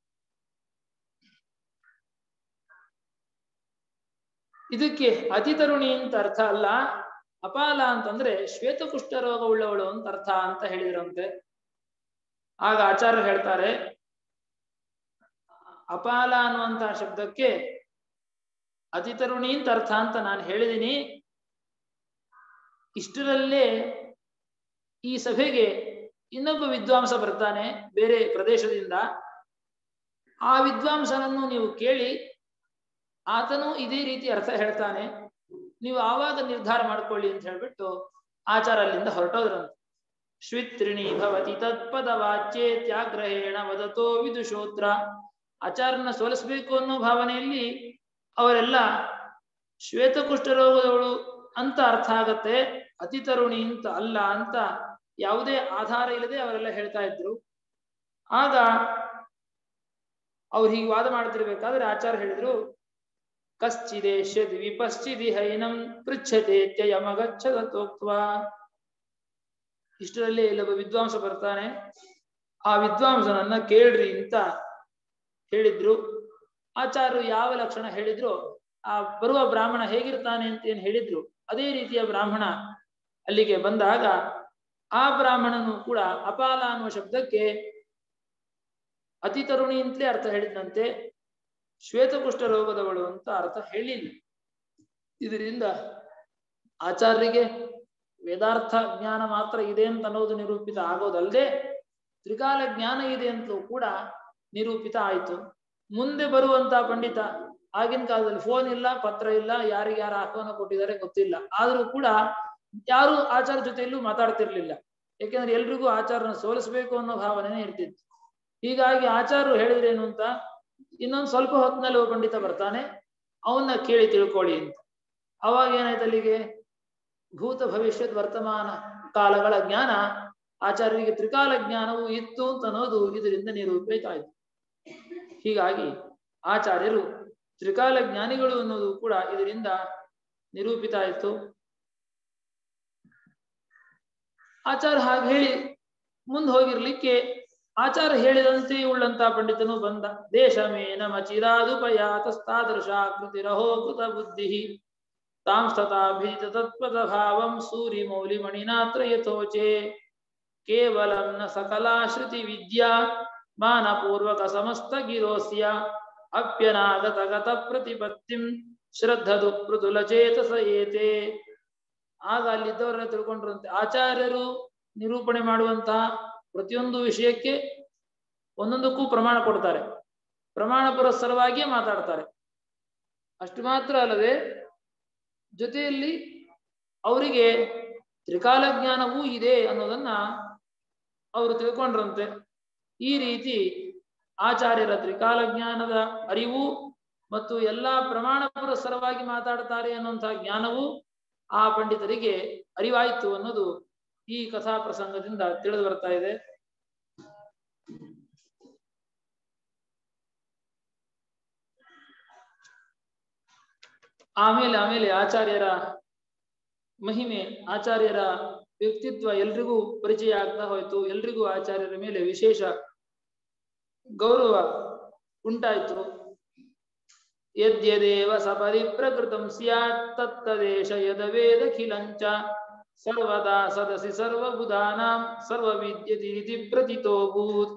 ಇದಕ್ಕೆ ಅತಿ ತರುಣಿ ಅಂತ ಅರ್ಥ ಅಲ್ಲ ಅಪಾಲ ಅಂತಂದ್ರೆ ಶ್ವೇತಕುಷ್ಠ ರೋಗ ಉಳ್ಳವಳು ಅಂತ ಅರ್ಥ ಅಂತ ಹೇಳಿದ್ರಂತೆ ಆಗ ಆಚಾರ್ಯ ಹೇಳ್ತಾರೆ ಅಪಾಲ ಅನ್ನುವಂತಹ ಶಬ್ದಕ್ಕೆ ಅತಿ ತರುಣಿ ಅಂತ ಅರ್ಥ ಅಂತ ನಾನು ಹೇಳಿದ್ದೀನಿ ಇಷ್ಟರಲ್ಲೇ ಈ ಸಭೆಗೆ ಇನ್ನೊಬ್ಬ ವಿದ್ವಾಂಸ ಬರ್ತಾನೆ ಬೇರೆ ಪ್ರದೇಶದಿಂದ ಆ ವಿದ್ವಾಂಸನನ್ನು ನೀವು ಕೇಳಿ ಆತನು ಇದೇ ರೀತಿ ಅರ್ಥ ಹೇಳ್ತಾನೆ ನೀವು ಆವಾಗ ನಿರ್ಧಾರ ಮಾಡ್ಕೊಳ್ಳಿ ಅಂತ ಹೇಳ್ಬಿಟ್ಟು ಆಚಾರ ಅಲ್ಲಿಂದ ಹೊರಟೋದ್ರಂತೆ ಶ್ವಿತ್ರಿಣಿ ಭವತಿ ತತ್ಪದ ವಾಚ್ಯೇ ತ್ಯಾಗ್ರಹೇಣ ವದತೋ ವಿದುಷೋತ್ರ ಆಚಾರನ ಸೋಲಿಸಬೇಕು ಅನ್ನೋ ಭಾವನೆಯಲ್ಲಿ ಅವರೆಲ್ಲ ಶ್ವೇತಕುಷ್ಠ ರೋಗದವಳು ಅಂತ ಅರ್ಥ ಆಗತ್ತೆ ಅತಿ ತರುಣಿ ಅಂತ ಅಲ್ಲ ಅಂತ ಯಾವುದೇ ಆಧಾರ ಇಲ್ಲದೆ ಅವರೆಲ್ಲ ಹೇಳ್ತಾ ಇದ್ರು ಆಗ ಅವ್ರು ಹೀಗೆ ವಾದ ಮಾಡ್ತಿರ್ಬೇಕಾದ್ರೆ ಆಚಾರ್ಯ ಹೇಳಿದ್ರು ಕಶ್ಚಿದೇಶ್ಯದಿ ವಿಪಶ್ಚಿದಿ ಹೈನಂ ಪೃಚ್ಛತೆ ಯಮಗಚ್ಚದತೋಕ್ತ್ವ ಇಷ್ಟರಲ್ಲಿ ಇಲ್ಲೊಬ್ಬ ವಿದ್ವಾಂಸ ಬರ್ತಾನೆ ಆ ವಿದ್ವಾಂಸನನ್ನ ಕೇಳ್ರಿ ಅಂತ ಹೇಳಿದ್ರು ಆಚಾರ್ಯರು ಯಾವ ಲಕ್ಷಣ ಹೇಳಿದ್ರು ಆ ಬರುವ ಬ್ರಾಹ್ಮಣ ಹೇಗಿರ್ತಾನೆ ಅಂತ ಏನ್ ಹೇಳಿದ್ರು ಅದೇ ರೀತಿಯ ಬ್ರಾಹ್ಮಣ ಅಲ್ಲಿಗೆ ಬಂದಾಗ ಆ ಬ್ರಾಹ್ಮಣನು ಕೂಡ ಅಪಾಲ ಅನ್ನುವ ಶಬ್ದಕ್ಕೆ ಅತಿ ತರುಣಿ ಅಂತಲೇ ಅರ್ಥ ಹೇಳಿದಂತೆ ಶ್ವೇತಕುಷ್ಠ ರೋಗದವಳು ಅಂತ ಅರ್ಥ ಹೇಳಿಲ್ಲ ಇದರಿಂದ ಆಚಾರ್ಯರಿಗೆ ವೇದಾರ್ಥ ಜ್ಞಾನ ಮಾತ್ರ ಇದೆ ಅಂತ ಅನ್ನೋದು ನಿರೂಪಿತ ಆಗೋದಲ್ಲದೆ ತ್ರಿಕಾಲ ಜ್ಞಾನ ಇದೆ ಅಂತಲೂ ಕೂಡ ನಿರೂಪಿತ ಆಯಿತು ಮುಂದೆ ಬರುವಂತ ಪಂಡಿತ ಆಗಿನ ಕಾಲದಲ್ಲಿ ಫೋನ್ ಇಲ್ಲ ಪತ್ರ ಇಲ್ಲ ಯಾರಿಗೆ ಯಾರು ಆಹ್ವಾನ ಕೊಟ್ಟಿದ್ದಾರೆ ಗೊತ್ತಿಲ್ಲ ಆದ್ರೂ ಕೂಡ ಯಾರು ಆಚಾರ ಜೊತೆಯಲ್ಲೂ ಮಾತಾಡ್ತಿರ್ಲಿಲ್ಲ ಯಾಕೆಂದ್ರೆ ಎಲ್ರಿಗೂ ಆಚಾರನ ಸೋಲಿಸ್ಬೇಕು ಅನ್ನೋ ಭಾವನೆನೇ ಇರ್ತಿತ್ತು ಹೀಗಾಗಿ ಆಚಾರ್ಯರು ಹೇಳಿದ್ರೇನು ಅಂತ ಇನ್ನೊಂದು ಸ್ವಲ್ಪ ಹೊತ್ತಿನಲ್ಲಿ ಒಬ್ಬ ಪಂಡಿತ ಬರ್ತಾನೆ ಅವನ್ನ ಕೇಳಿ ತಿಳ್ಕೊಳ್ಳಿ ಅಂತ ಅವಾಗ ಏನಾಯ್ತು ಅಲ್ಲಿಗೆ ಭೂತ ಭವಿಷ್ಯದ ವರ್ತಮಾನ ಕಾಲಗಳ ಜ್ಞಾನ ಆಚಾರ್ಯರಿಗೆ ತ್ರಿಕಾಲ ಜ್ಞಾನವು ಇತ್ತು ಅಂತ ಅನ್ನೋದು ಇದರಿಂದ ನಿರೂಪಿತ ಆಯ್ತು ಹೀಗಾಗಿ ಆಚಾರ್ಯರು ತ್ರಿಕಾಲ ಜ್ಞಾನಿಗಳು ಅನ್ನೋದು ಕೂಡ ಇದರಿಂದ ನಿರೂಪಿತ ಆಯಿತು ಆಚಾರ್ಯ ಹಾಗೆ ಹೇಳಿ ಮುಂದೆ ಹೋಗಿರ್ಲಿಕ್ಕೆ ಆಚಾರ ಹೇಳಿದಂತೆ ಉಳ್ಳಂತ ಪಂಡಿತನು ಬಂದ ದೇಶಮೇ ನಮ ಚಿರಾದುಪಯಾತಸ್ತಾದೃಶಾಕೃತಿರಹೋ ಕೃತ ಬುದ್ಧಿ ತಾಂಸ್ತತಾಭೀತ ತತ್ಪದ ಭಾವಂ ಸೂರಿ ಮೌಲಿ ಮಣಿನಾತ್ರ ಯಥೋಚೆ ಕೇವಲಂ ನ ಸಕಲಾಶ್ರುತಿ ವಿದ್ಯಾ ಮಾನಪೂರ್ವಕ ಸಮಸ್ತ ಗಿರೋಸ್ಯ ಅಪ್ಯನಾಗತ ಗತ ಪ್ರತಿಪತ್ತಿಂ ಶ್ರದ್ಧದು ಮೃದುಲ ಚೇತಸ ಏತೆ ಆಗ ಅಲ್ಲಿದ್ದವರೆಲ್ಲ ತಿಳ್ಕೊಂಡ್ರಂತೆ ಆಚಾರ್ಯರು ನಿರೂಪಣೆ ಮಾಡುವಂತಹ ಪ್ರತಿಯೊಂದು ವಿಷಯಕ್ಕೆ ಒಂದೊಂದಕ್ಕೂ ಪ್ರಮಾಣ ಕೊಡ್ತಾರೆ ಪ್ರಮಾಣ ಪುರಸ್ಸರವಾಗಿಯೇ ಮಾತಾಡ್ತಾರೆ ಅಷ್ಟು ಮಾತ್ರ ಅಲ್ಲದೆ ಜೊತೆಯಲ್ಲಿ ಅವರಿಗೆ ತ್ರಿಕಾಲ ಜ್ಞಾನವೂ ಇದೆ ಅನ್ನೋದನ್ನ ಅವರು ತಿಳ್ಕೊಂಡ್ರಂತೆ ಈ ರೀತಿ ಆಚಾರ್ಯರ ತ್ರಿಕಾಲ ಜ್ಞಾನದ ಅರಿವು ಮತ್ತು ಎಲ್ಲಾ ಪ್ರಮಾಣ ಪುರಸ್ಸರವಾಗಿ ಮಾತಾಡ್ತಾರೆ ಅನ್ನುವಂತಹ ಜ್ಞಾನವು ಆ ಪಂಡಿತರಿಗೆ ಅರಿವಾಯಿತು ಅನ್ನೋದು ಈ ಕಥಾ ಪ್ರಸಂಗದಿಂದ ತಿಳಿದು ಬರ್ತಾ ಇದೆ ಆಮೇಲೆ ಆಮೇಲೆ ಆಚಾರ್ಯರ ಮಹಿಮೆ ಆಚಾರ್ಯರ ವ್ಯಕ್ತಿತ್ವ ಎಲ್ರಿಗೂ ಪರಿಚಯ ಆಗ್ತಾ ಹೋಯ್ತು ಎಲ್ರಿಗೂ ಆಚಾರ್ಯರ ಮೇಲೆ ವಿಶೇಷ ಗೌರವ ಉಂಟಾಯ್ತು ಯದ್ಯದೇವ ಸಪರಿ ಪ್ರಕೃತಂ ಸ್ಯಾತ್ ತತ್ತದೇಶ ಯದವೇದಖಿಲಂಚ ಸರ್ವದಾ ಸದಸಿ ಸರ್ವಬುಧಾನಾಂ ಸರ್ವವಿದ್ಯತಿ ಪ್ರತಿತೋಭೂತ್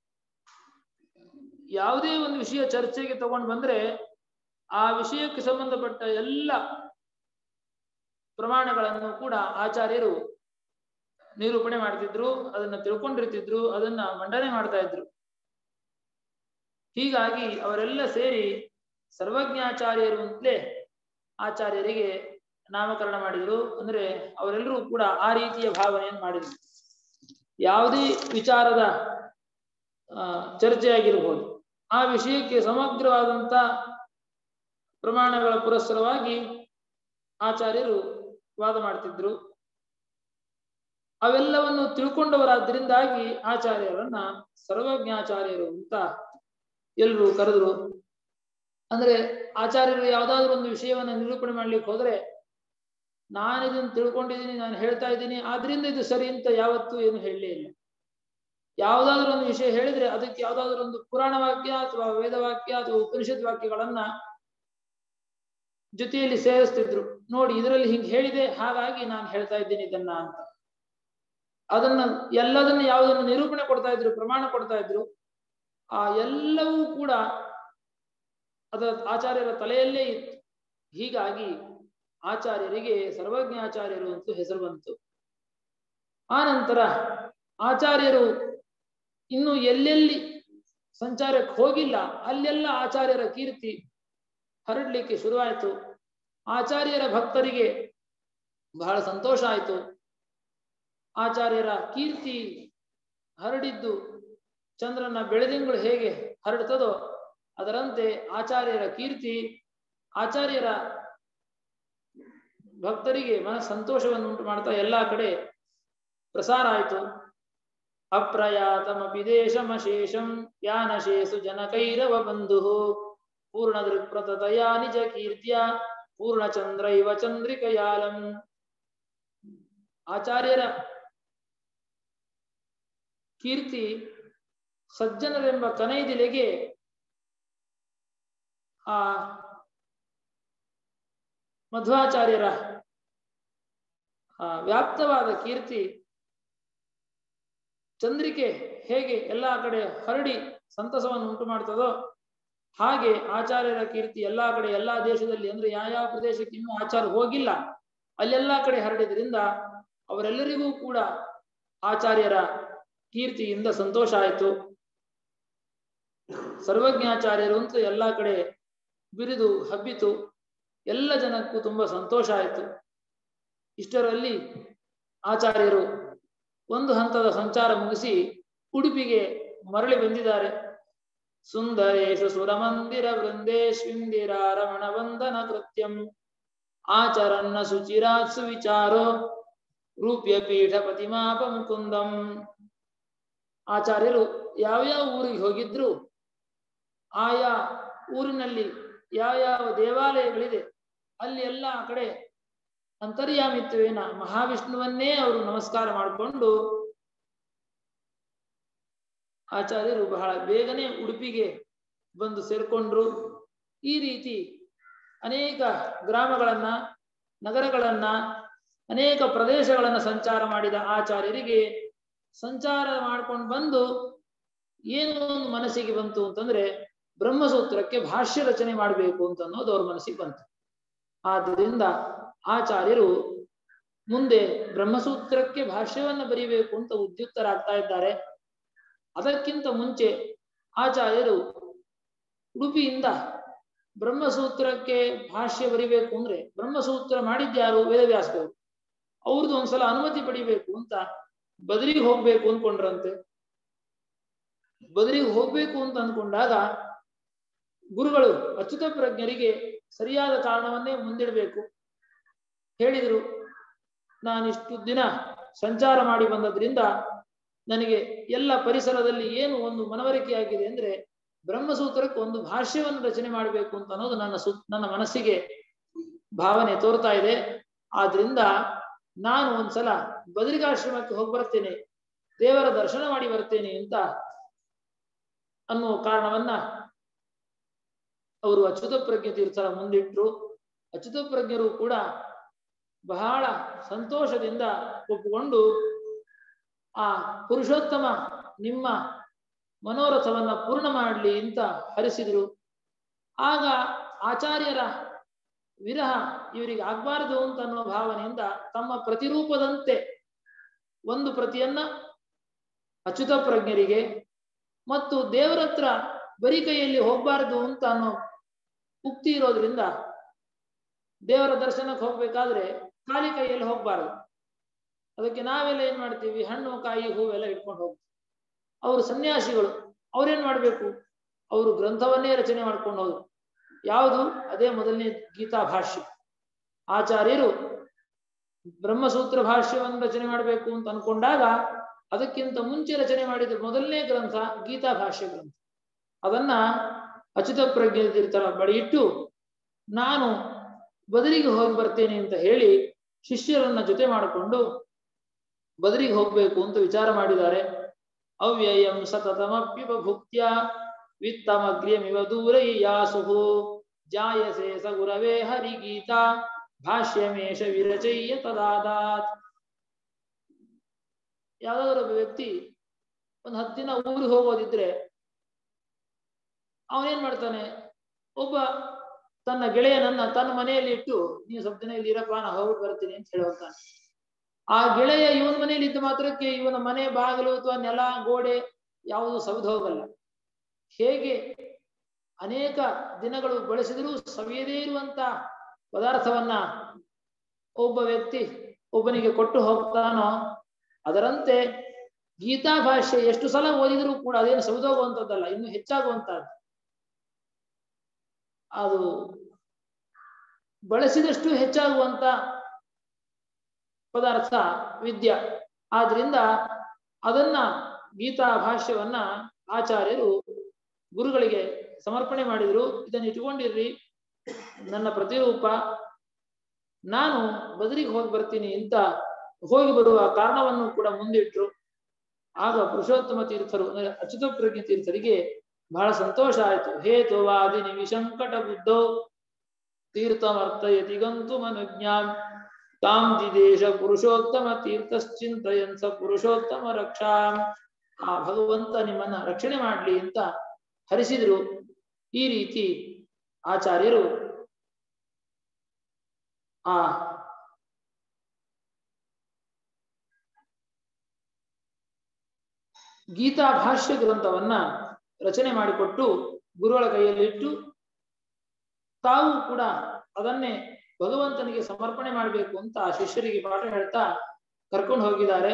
ಯಾವುದೇ ಒಂದು ವಿಷಯ ಚರ್ಚೆಗೆ ತಗೊಂಡು ಬಂದ್ರೆ ಆ ವಿಷಯಕ್ಕೆ ಸಂಬಂಧಪಟ್ಟ ಎಲ್ಲ ಪ್ರಮಾಣಗಳನ್ನು ಕೂಡ ಆಚಾರ್ಯರು ನಿರೂಪಣೆ ಮಾಡ್ತಿದ್ರು ಅದನ್ನ ತಿಳ್ಕೊಂಡಿರ್ತಿದ್ರು ಅದನ್ನ ಮಂಡನೆ ಮಾಡ್ತಾ ಇದ್ರು ಹೀಗಾಗಿ ಅವರೆಲ್ಲ ಸೇರಿ ಸರ್ವಜ್ಞಾಚಾರ್ಯರು ಅಂತಲೇ ಆಚಾರ್ಯರಿಗೆ ನಾಮಕರಣ ಮಾಡಿದ್ರು ಅಂದ್ರೆ ಅವರೆಲ್ಲರೂ ಕೂಡ ಆ ರೀತಿಯ ಭಾವನೆಯನ್ನು ಮಾಡಿದ್ರು ಯಾವುದೇ ವಿಚಾರದ ಆ ಚರ್ಚೆ ಆಗಿರಬಹುದು ಆ ವಿಷಯಕ್ಕೆ ಸಮಗ್ರವಾದಂತ ಪ್ರಮಾಣಗಳ ಪುರಸ್ಸರವಾಗಿ ಆಚಾರ್ಯರು ವಾದ ಮಾಡ್ತಿದ್ರು ಅವೆಲ್ಲವನ್ನು ತಿಳ್ಕೊಂಡವರಾದ್ದರಿಂದಾಗಿ ಆಚಾರ್ಯರನ್ನ ಸರ್ವಜ್ಞಾಚಾರ್ಯರು ಅಂತ ಎಲ್ಲರೂ ಕರೆದ್ರು ಅಂದ್ರೆ ಆಚಾರ್ಯರು ಯಾವ್ದಾದ್ರು ಒಂದು ವಿಷಯವನ್ನ ನಿರೂಪಣೆ ಮಾಡ್ಲಿಕ್ಕೆ ಹೋದ್ರೆ ನಾನು ಇದನ್ನ ತಿಳ್ಕೊಂಡಿದ್ದೀನಿ ನಾನು ಹೇಳ್ತಾ ಇದ್ದೀನಿ ಆದ್ರಿಂದ ಇದು ಸರಿ ಅಂತ ಯಾವತ್ತೂ ಏನು ಹೇಳಲೇ ಇಲ್ಲ ಯಾವ್ದಾದ್ರು ಒಂದು ವಿಷಯ ಹೇಳಿದ್ರೆ ಅದಕ್ಕೆ ಯಾವ್ದಾದ್ರು ಒಂದು ಪುರಾಣ ವಾಕ್ಯ ಅಥವಾ ವೇದವಾಕ್ಯ ಅಥವಾ ಉಪನಿಷತ್ ವಾಕ್ಯಗಳನ್ನ ಜೊತೆಯಲ್ಲಿ ಸೇರಿಸ್ತಿದ್ರು ನೋಡಿ ಇದರಲ್ಲಿ ಹಿಂಗ್ ಹೇಳಿದೆ ಹಾಗಾಗಿ ನಾನು ಹೇಳ್ತಾ ಇದ್ದೀನಿ ಇದನ್ನ ಅಂತ ಅದನ್ನ ಎಲ್ಲದನ್ನ ಯಾವುದನ್ನ ನಿರೂಪಣೆ ಕೊಡ್ತಾ ಇದ್ರು ಪ್ರಮಾಣ ಕೊಡ್ತಾ ಇದ್ರು ಆ ಎಲ್ಲವೂ ಕೂಡ ಅದರ ಆಚಾರ್ಯರ ತಲೆಯಲ್ಲೇ ಇತ್ತು ಹೀಗಾಗಿ ಆಚಾರ್ಯರಿಗೆ ಸರ್ವಜ್ಞಾಚಾರ್ಯರು ಅಂತ ಹೆಸರು ಬಂತು ಆ ನಂತರ ಆಚಾರ್ಯರು ಇನ್ನು ಎಲ್ಲೆಲ್ಲಿ ಸಂಚಾರಕ್ಕೆ ಹೋಗಿಲ್ಲ ಅಲ್ಲೆಲ್ಲ ಆಚಾರ್ಯರ ಕೀರ್ತಿ ಹರಡ್ಲಿಕ್ಕೆ ಶುರುವಾಯಿತು ಆಚಾರ್ಯರ ಭಕ್ತರಿಗೆ ಬಹಳ ಸಂತೋಷ ಆಯಿತು ಆಚಾರ್ಯರ ಕೀರ್ತಿ ಹರಡಿದ್ದು ಚಂದ್ರನ ಬೆಳೆದಿಂಗಳು ಹೇಗೆ ಹರಡ್ತದೋ ಅದರಂತೆ ಆಚಾರ್ಯರ ಕೀರ್ತಿ ಆಚಾರ್ಯರ ಭಕ್ತರಿಗೆ ಮನ ಸಂತೋಷವನ್ನು ಉಂಟು ಮಾಡ್ತಾ ಎಲ್ಲಾ ಕಡೆ ಪ್ರಸಾರ ಆಯಿತು ಅಪ್ರಯಾತಮಪಿ ದೇಶಮಶೇಷಂ ಯಾನಶೇಷು ಜನಕೈರವ ಬಂಧು ಪೂರ್ಣ ದೃಕ್ಪ್ರತತಯಾ ನಿಜ ಕೀರ್ತ್ಯ ಪೂರ್ಣಚಂದ್ರೈವ ಚಂದ್ರಿಕಯಾಲಂ ಆಚಾರ್ಯರ ಕೀರ್ತಿ ಸಜ್ಜನರೆಂಬ ಕನೈದಿಲೆಗೆ ಆ ಮಧ್ವಾಚಾರ್ಯರ ಆ ವ್ಯಾಪ್ತವಾದ ಕೀರ್ತಿ ಚಂದ್ರಿಕೆ ಹೇಗೆ ಎಲ್ಲಾ ಕಡೆ ಹರಡಿ ಸಂತಸವನ್ನು ಉಂಟು ಮಾಡ್ತದೋ ಹಾಗೆ ಆಚಾರ್ಯರ ಕೀರ್ತಿ ಎಲ್ಲಾ ಕಡೆ ಎಲ್ಲಾ ದೇಶದಲ್ಲಿ ಅಂದ್ರೆ ಯಾವ ಪ್ರದೇಶಕ್ಕೆ ಇನ್ನೂ ಆಚಾರ ಹೋಗಿಲ್ಲ ಅಲ್ಲೆಲ್ಲಾ ಕಡೆ ಹರಡಿದ್ರಿಂದ ಅವರೆಲ್ಲರಿಗೂ ಕೂಡ ಆಚಾರ್ಯರ ಕೀರ್ತಿಯಿಂದ ಸಂತೋಷ ಆಯಿತು ಸರ್ವಜ್ಞಾಚಾರ್ಯರು ಅಂತ ಎಲ್ಲಾ ಕಡೆ ಬಿರಿದು ಹಬ್ಬಿತು ಎಲ್ಲ ಜನಕ್ಕೂ ತುಂಬಾ ಸಂತೋಷ ಆಯಿತು ಇಷ್ಟರಲ್ಲಿ ಆಚಾರ್ಯರು ಒಂದು ಹಂತದ ಸಂಚಾರ ಮುಗಿಸಿ ಉಡುಪಿಗೆ ಮರಳಿ ಬಂದಿದ್ದಾರೆ ಸುಂದರೇಶು ಸುರಮಂದಿರ ವೃಂದೇಶ್ವಿಂದಿರ ರಮಣ ವಂದನ ಕೃತ್ಯಂ ಆಚರನ್ನ ಸುಚಿರಾತ್ ಸುವಿಚಾರೋ ರೂಪ್ಯ ಪೀಠ ಪ್ರತಿಮಾಪ ಮುಕುಂದಂ ಆಚಾರ್ಯರು ಯಾವ್ಯಾವ ಊರಿಗೆ ಹೋಗಿದ್ರು ಆಯಾ ಊರಿನಲ್ಲಿ ಯಾವ್ಯಾವ ದೇವಾಲಯಗಳಿದೆ ಅಲ್ಲಿ ಎಲ್ಲ ಆ ಕಡೆ ಅಂತರ್ಯಾಮಿತ್ವೇನ ಮಹಾವಿಷ್ಣುವನ್ನೇ ಅವರು ನಮಸ್ಕಾರ ಮಾಡಿಕೊಂಡು ಆಚಾರ್ಯರು ಬಹಳ ಬೇಗನೆ ಉಡುಪಿಗೆ ಬಂದು ಸೇರ್ಕೊಂಡ್ರು ಈ ರೀತಿ ಅನೇಕ ಗ್ರಾಮಗಳನ್ನ ನಗರಗಳನ್ನ ಅನೇಕ ಪ್ರದೇಶಗಳನ್ನ ಸಂಚಾರ ಮಾಡಿದ ಆಚಾರ್ಯರಿಗೆ ಸಂಚಾರ ಮಾಡ್ಕೊಂಡು ಬಂದು ಏನು ಒಂದು ಮನಸ್ಸಿಗೆ ಬಂತು ಅಂತಂದ್ರೆ ಬ್ರಹ್ಮಸೂತ್ರಕ್ಕೆ ಭಾಷ್ಯ ರಚನೆ ಮಾಡಬೇಕು ಅಂತ ಅನ್ನೋದು ಅವ್ರ ಮನಸ್ಸಿಗೆ ಬಂತು ಆದ್ದರಿಂದ ಆಚಾರ್ಯರು ಮುಂದೆ ಬ್ರಹ್ಮಸೂತ್ರಕ್ಕೆ ಭಾಷ್ಯವನ್ನ ಬರೀಬೇಕು ಅಂತ ಉದ್ಯುಕ್ತರಾಗ್ತಾ ಇದ್ದಾರೆ ಅದಕ್ಕಿಂತ ಮುಂಚೆ ಆಚಾರ್ಯರು ಉಡುಪಿಯಿಂದ ಬ್ರಹ್ಮಸೂತ್ರಕ್ಕೆ ಭಾಷ್ಯ ಬರಿಬೇಕು ಅಂದ್ರೆ ಬ್ರಹ್ಮಸೂತ್ರ ಮಾಡಿದ್ಯಾರು ವೇದವ್ಯಾಸದೇವರು ಅವ್ರದ್ದು ಒಂದ್ಸಲ ಅನುಮತಿ ಪಡಿಬೇಕು ಅಂತ ಬದರಿಗೆ ಹೋಗ್ಬೇಕು ಅಂದ್ಕೊಂಡ್ರಂತೆ ಬದರಿಗೆ ಹೋಗ್ಬೇಕು ಅಂತ ಅಂದ್ಕೊಂಡಾಗ ಗುರುಗಳು ಅಚ್ಯುತ ಪ್ರಜ್ಞರಿಗೆ ಸರಿಯಾದ ಕಾರಣವನ್ನೇ ಮುಂದಿಡಬೇಕು ಹೇಳಿದರು ನಾನಿಷ್ಟು ದಿನ ಸಂಚಾರ ಮಾಡಿ ಬಂದದ್ರಿಂದ ನನಗೆ ಎಲ್ಲ ಪರಿಸರದಲ್ಲಿ ಏನು ಒಂದು ಮನವರಿಕೆ ಆಗಿದೆ ಅಂದ್ರೆ ಬ್ರಹ್ಮಸೂತ್ರಕ್ಕೆ ಒಂದು ಭಾಷ್ಯವನ್ನು ರಚನೆ ಮಾಡಬೇಕು ಅಂತ ಅನ್ನೋದು ನನ್ನ ಸು ನನ್ನ ಮನಸ್ಸಿಗೆ ಭಾವನೆ ತೋರ್ತಾ ಇದೆ ಆದ್ರಿಂದ ನಾನು ಒಂದ್ಸಲ ಬದರಿಕಾಶ್ರಮಕ್ಕೆ ಹೋಗಿ ಬರ್ತೇನೆ ದೇವರ ದರ್ಶನ ಮಾಡಿ ಬರ್ತೇನೆ ಅಂತ ಅನ್ನುವ ಕಾರಣವನ್ನ ಅವರು ಅಚ್ಯುತ ಪ್ರಜ್ಞೆ ತೀರ್ಥರ ಮುಂದಿಟ್ರು ಅಚ್ಯುತ ಪ್ರಜ್ಞರು ಕೂಡ ಬಹಳ ಸಂತೋಷದಿಂದ ಒಪ್ಪಿಕೊಂಡು ಆ ಪುರುಷೋತ್ತಮ ನಿಮ್ಮ ಮನೋರಥವನ್ನ ಪೂರ್ಣ ಮಾಡಲಿ ಅಂತ ಹರಿಸಿದ್ರು ಆಗ ಆಚಾರ್ಯರ ವಿರಹ ಇವರಿಗೆ ಆಗ್ಬಾರದು ಅಂತ ಅನ್ನೋ ಭಾವನೆಯಿಂದ ತಮ್ಮ ಪ್ರತಿರೂಪದಂತೆ ಒಂದು ಪ್ರತಿಯನ್ನ ಅಚ್ಯುತ ಪ್ರಜ್ಞರಿಗೆ ಮತ್ತು ದೇವರತ್ರ ಬರೀ ಕೈಯಲ್ಲಿ ಹೋಗ್ಬಾರ್ದು ಅಂತ ಅನ್ನೋ ಉಕ್ತಿ ಇರೋದ್ರಿಂದ ದೇವರ ದರ್ಶನಕ್ಕೆ ಹೋಗ್ಬೇಕಾದ್ರೆ ಖಾಲಿ ಕೈಯಲ್ಲಿ ಹೋಗ್ಬಾರ್ದು ಅದಕ್ಕೆ ನಾವೆಲ್ಲ ಏನ್ ಮಾಡ್ತೀವಿ ಹಣ್ಣು ಕಾಯಿ ಹೂವೆಲ್ಲ ಇಟ್ಕೊಂಡು ಹೋಗ್ತೀವಿ ಅವರು ಸನ್ಯಾಸಿಗಳು ಅವ್ರೇನ್ ಮಾಡ್ಬೇಕು ಅವರು ಗ್ರಂಥವನ್ನೇ ರಚನೆ ಮಾಡ್ಕೊಂಡು ಹೋದ್ರು ಯಾವುದು ಅದೇ ಮೊದಲನೇ ಗೀತಾ ಭಾಷ್ಯ ಆಚಾರ್ಯರು ಬ್ರಹ್ಮಸೂತ್ರ ಭಾಷ್ಯವನ್ನು ರಚನೆ ಮಾಡಬೇಕು ಅಂತ ಅನ್ಕೊಂಡಾಗ ಅದಕ್ಕಿಂತ ಮುಂಚೆ ರಚನೆ ಮಾಡಿದ ಮೊದಲನೇ ಗ್ರಂಥ ಗೀತಾ ಭಾಷ್ಯ ಗ್ರಂಥ ಅದನ್ನ ಅಚ್ಯುತ ಪ್ರಜ್ಞೆ ತೀರ್ಥರ ಬಳಿ ಇಟ್ಟು ನಾನು ಬದಲಿಗೆ ಹೋಗಿ ಬರ್ತೇನೆ ಅಂತ ಹೇಳಿ ಶಿಷ್ಯರನ್ನ ಜೊತೆ ಮಾಡಿಕೊಂಡು ಬದಲಿಗೆ ಹೋಗ್ಬೇಕು ಅಂತ ವಿಚಾರ ಮಾಡಿದ್ದಾರೆ ಅವ್ಯಯಂ ಸತತಮಪ್ಯುಪಭುಕ್ತ್ಯ ವಿತ್ತಮಗ್ರ್ಯಮಿವ ದೂರಯ್ಯಾಸುಹು ಜಾಯಸೆ ಸ ಗುರವೇ ಹರಿಗೀತಾ ಭಾಷ್ಯಮೇಷ ವಿರಚಯ್ಯ ತದಾದಾತ್ ಯಾವ್ದಾದ್ರು ಒಬ್ಬ ವ್ಯಕ್ತಿ ಒಂದು ಹತ್ತು ದಿನ ಊರಿಗೆ ಹೋಗೋದಿದ್ರೆ ಅವನೇನ್ ಮಾಡ್ತಾನೆ ಒಬ್ಬ ತನ್ನ ಗೆಳೆಯನನ್ನ ತನ್ನ ಮನೆಯಲ್ಲಿ ಇಟ್ಟು ನೀವು ಸ್ವಲ್ಪ ದಿನ ಇಲ್ಲಿ ಇರಪ್ಪ ನಾ ಹೋಗ್ಬಿಟ್ಟು ಬರ್ತೀನಿ ಅಂತ ಹೇಳಿ ಹೋಗ್ತಾನೆ ಆ ಗೆಳೆಯ ಇವನ ಮನೆಯಲ್ಲಿ ಇದ್ದ ಮಾತ್ರಕ್ಕೆ ಇವನ ಮನೆ ಬಾಗಿಲು ಅಥವಾ ನೆಲ ಗೋಡೆ ಯಾವುದು ಸವಿದು ಹೋಗಲ್ಲ ಹೇಗೆ ಅನೇಕ ದಿನಗಳು ಬಳಸಿದರೂ ಸವಿಯದೇ ಇರುವಂತ ಪದಾರ್ಥವನ್ನ ಒಬ್ಬ ವ್ಯಕ್ತಿ ಒಬ್ಬನಿಗೆ ಕೊಟ್ಟು ಹೋಗ್ತಾನೋ ಅದರಂತೆ ಗೀತಾ ಭಾಷೆ ಎಷ್ಟು ಸಲ ಓದಿದರೂ ಕೂಡ ಅದೇನು ಸವಿದೋಗುವಂಥದ್ದಲ್ಲ ಇನ್ನು ಹೆಚ್ಚಾಗುವಂತಹದ್ದು ಅದು ಬಳಸಿದಷ್ಟು ಹೆಚ್ಚಾಗುವಂತ ಪದಾರ್ಥ ವಿದ್ಯ ಆದ್ರಿಂದ ಅದನ್ನ ಗೀತಾ ಭಾಷ್ಯವನ್ನ ಆಚಾರ್ಯರು ಗುರುಗಳಿಗೆ ಸಮರ್ಪಣೆ ಮಾಡಿದ್ರು ಇದನ್ನ ಇಟ್ಕೊಂಡಿರ್ರಿ ನನ್ನ ಪ್ರತಿರೂಪ ನಾನು ಬದರಿಗೆ ಹೋಗಿ ಬರ್ತೀನಿ ಅಂತ ಹೋಗಿ ಬರುವ ಕಾರಣವನ್ನು ಕೂಡ ಮುಂದಿಟ್ರು ಆಗ ಪುರುಷೋತ್ತಮ ತೀರ್ಥರು ಅಂದ್ರೆ ಅಚ್ಯುತ ಪ್ರಜ್ಞೆ ತೀರ್ಥರಿಗೆ ಬಹಳ ಸಂತೋಷ ಆಯ್ತು ಹೇತುವಾದಿ ನಿವಿಶಂಕಟ ಬುದ್ಧೋ ತೀರ್ಥಮರ್ಥಯತಿ ಗಂತು ಮನುಜ್ಞಾಂ ತಾಂ ದಿದೇಶ ಪುರುಷೋತ್ತಮ ತೀರ್ಥಶ್ಚಿಂತಯನ್ ಸ ಪುರುಷೋತ್ತಮ ರಕ್ಷಾಂ ಆ ಭಗವಂತ ನಿಮ್ಮನ್ನ ರಕ್ಷಣೆ ಮಾಡ್ಲಿ ಅಂತ ಹರಿಸಿದ್ರು ಈ ರೀತಿ ಆಚಾರ್ಯರು ಆ ಗೀತಾ ಭಾಷ್ಯ ಗ್ರಂಥವನ್ನ ರಚನೆ ಮಾಡಿಕೊಟ್ಟು ಗುರುಗಳ ಕೈಯಲ್ಲಿಟ್ಟು ತಾವು ಕೂಡ ಅದನ್ನೇ ಭಗವಂತನಿಗೆ ಸಮರ್ಪಣೆ ಮಾಡಬೇಕು ಅಂತ ಆ ಶಿಷ್ಯರಿಗೆ ಪಾಠ ಹೇಳ್ತಾ ಕರ್ಕೊಂಡು ಹೋಗಿದ್ದಾರೆ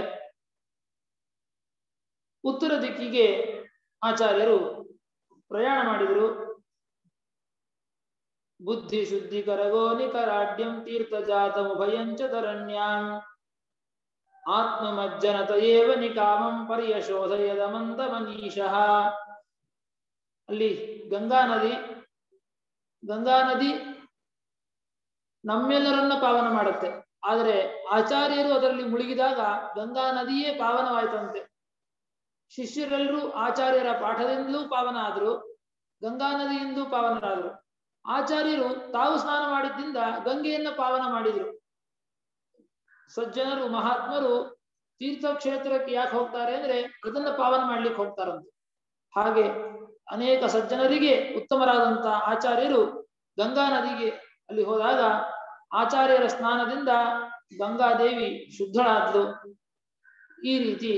ಉತ್ತರ ದಿಕ್ಕಿಗೆ ಆಚಾರ್ಯರು ಪ್ರಯಾಣ ಮಾಡಿದರು ಬುದ್ಧಿ ಶುದ್ಧಿ ಕರಗೋ ನಿಕರಾಡ್ಯಂ ತೀರ್ಥಜಾತಮುಭಯಂಚ ತರಣ್ಯಾಂ ಆತ್ಮಮಜ್ಜನತ ಏವ ನಿಕಾಮಂ ಪರ್ಯಶೋಧಯದ ಮಂದ ಮನೀಷಃ ಅಲ್ಲಿ ಗಂಗಾ ನದಿ ಗಂಗಾ ನದಿ ನಮ್ಮೆಲ್ಲರನ್ನ ಪಾವನ ಮಾಡುತ್ತೆ ಆದರೆ ಆಚಾರ್ಯರು ಅದರಲ್ಲಿ ಮುಳುಗಿದಾಗ ಗಂಗಾ ನದಿಯೇ ಪಾವನವಾಯ್ತಂತೆ ಶಿಷ್ಯರೆಲ್ಲರೂ ಆಚಾರ್ಯರ ಪಾಠದಿಂದಲೂ ಪಾವನ ಆದ್ರು ಗಂಗಾ ನದಿಯಿಂದ ಪಾವನರಾದರು ಆಚಾರ್ಯರು ತಾವು ಸ್ನಾನ ಮಾಡಿದ್ದಿಂದ ಗಂಗೆಯನ್ನ ಪಾವನ ಮಾಡಿದ್ರು ಸಜ್ಜನರು ಮಹಾತ್ಮರು ತೀರ್ಥಕ್ಷೇತ್ರಕ್ಕೆ ಯಾಕೆ ಹೋಗ್ತಾರೆ ಅಂದ್ರೆ ಅದನ್ನ ಪಾವನ ಮಾಡ್ಲಿಕ್ಕೆ ಹೋಗ್ತಾರಂತೆ ಹಾಗೆ ಅನೇಕ ಸಜ್ಜನರಿಗೆ ಉತ್ತಮರಾದಂತಹ ಆಚಾರ್ಯರು ಗಂಗಾ ನದಿಗೆ ಅಲ್ಲಿ ಹೋದಾಗ ಆಚಾರ್ಯರ ಸ್ನಾನದಿಂದ ಗಂಗಾದೇವಿ ಶುದ್ಧಳಾದ್ಲು ಈ ರೀತಿ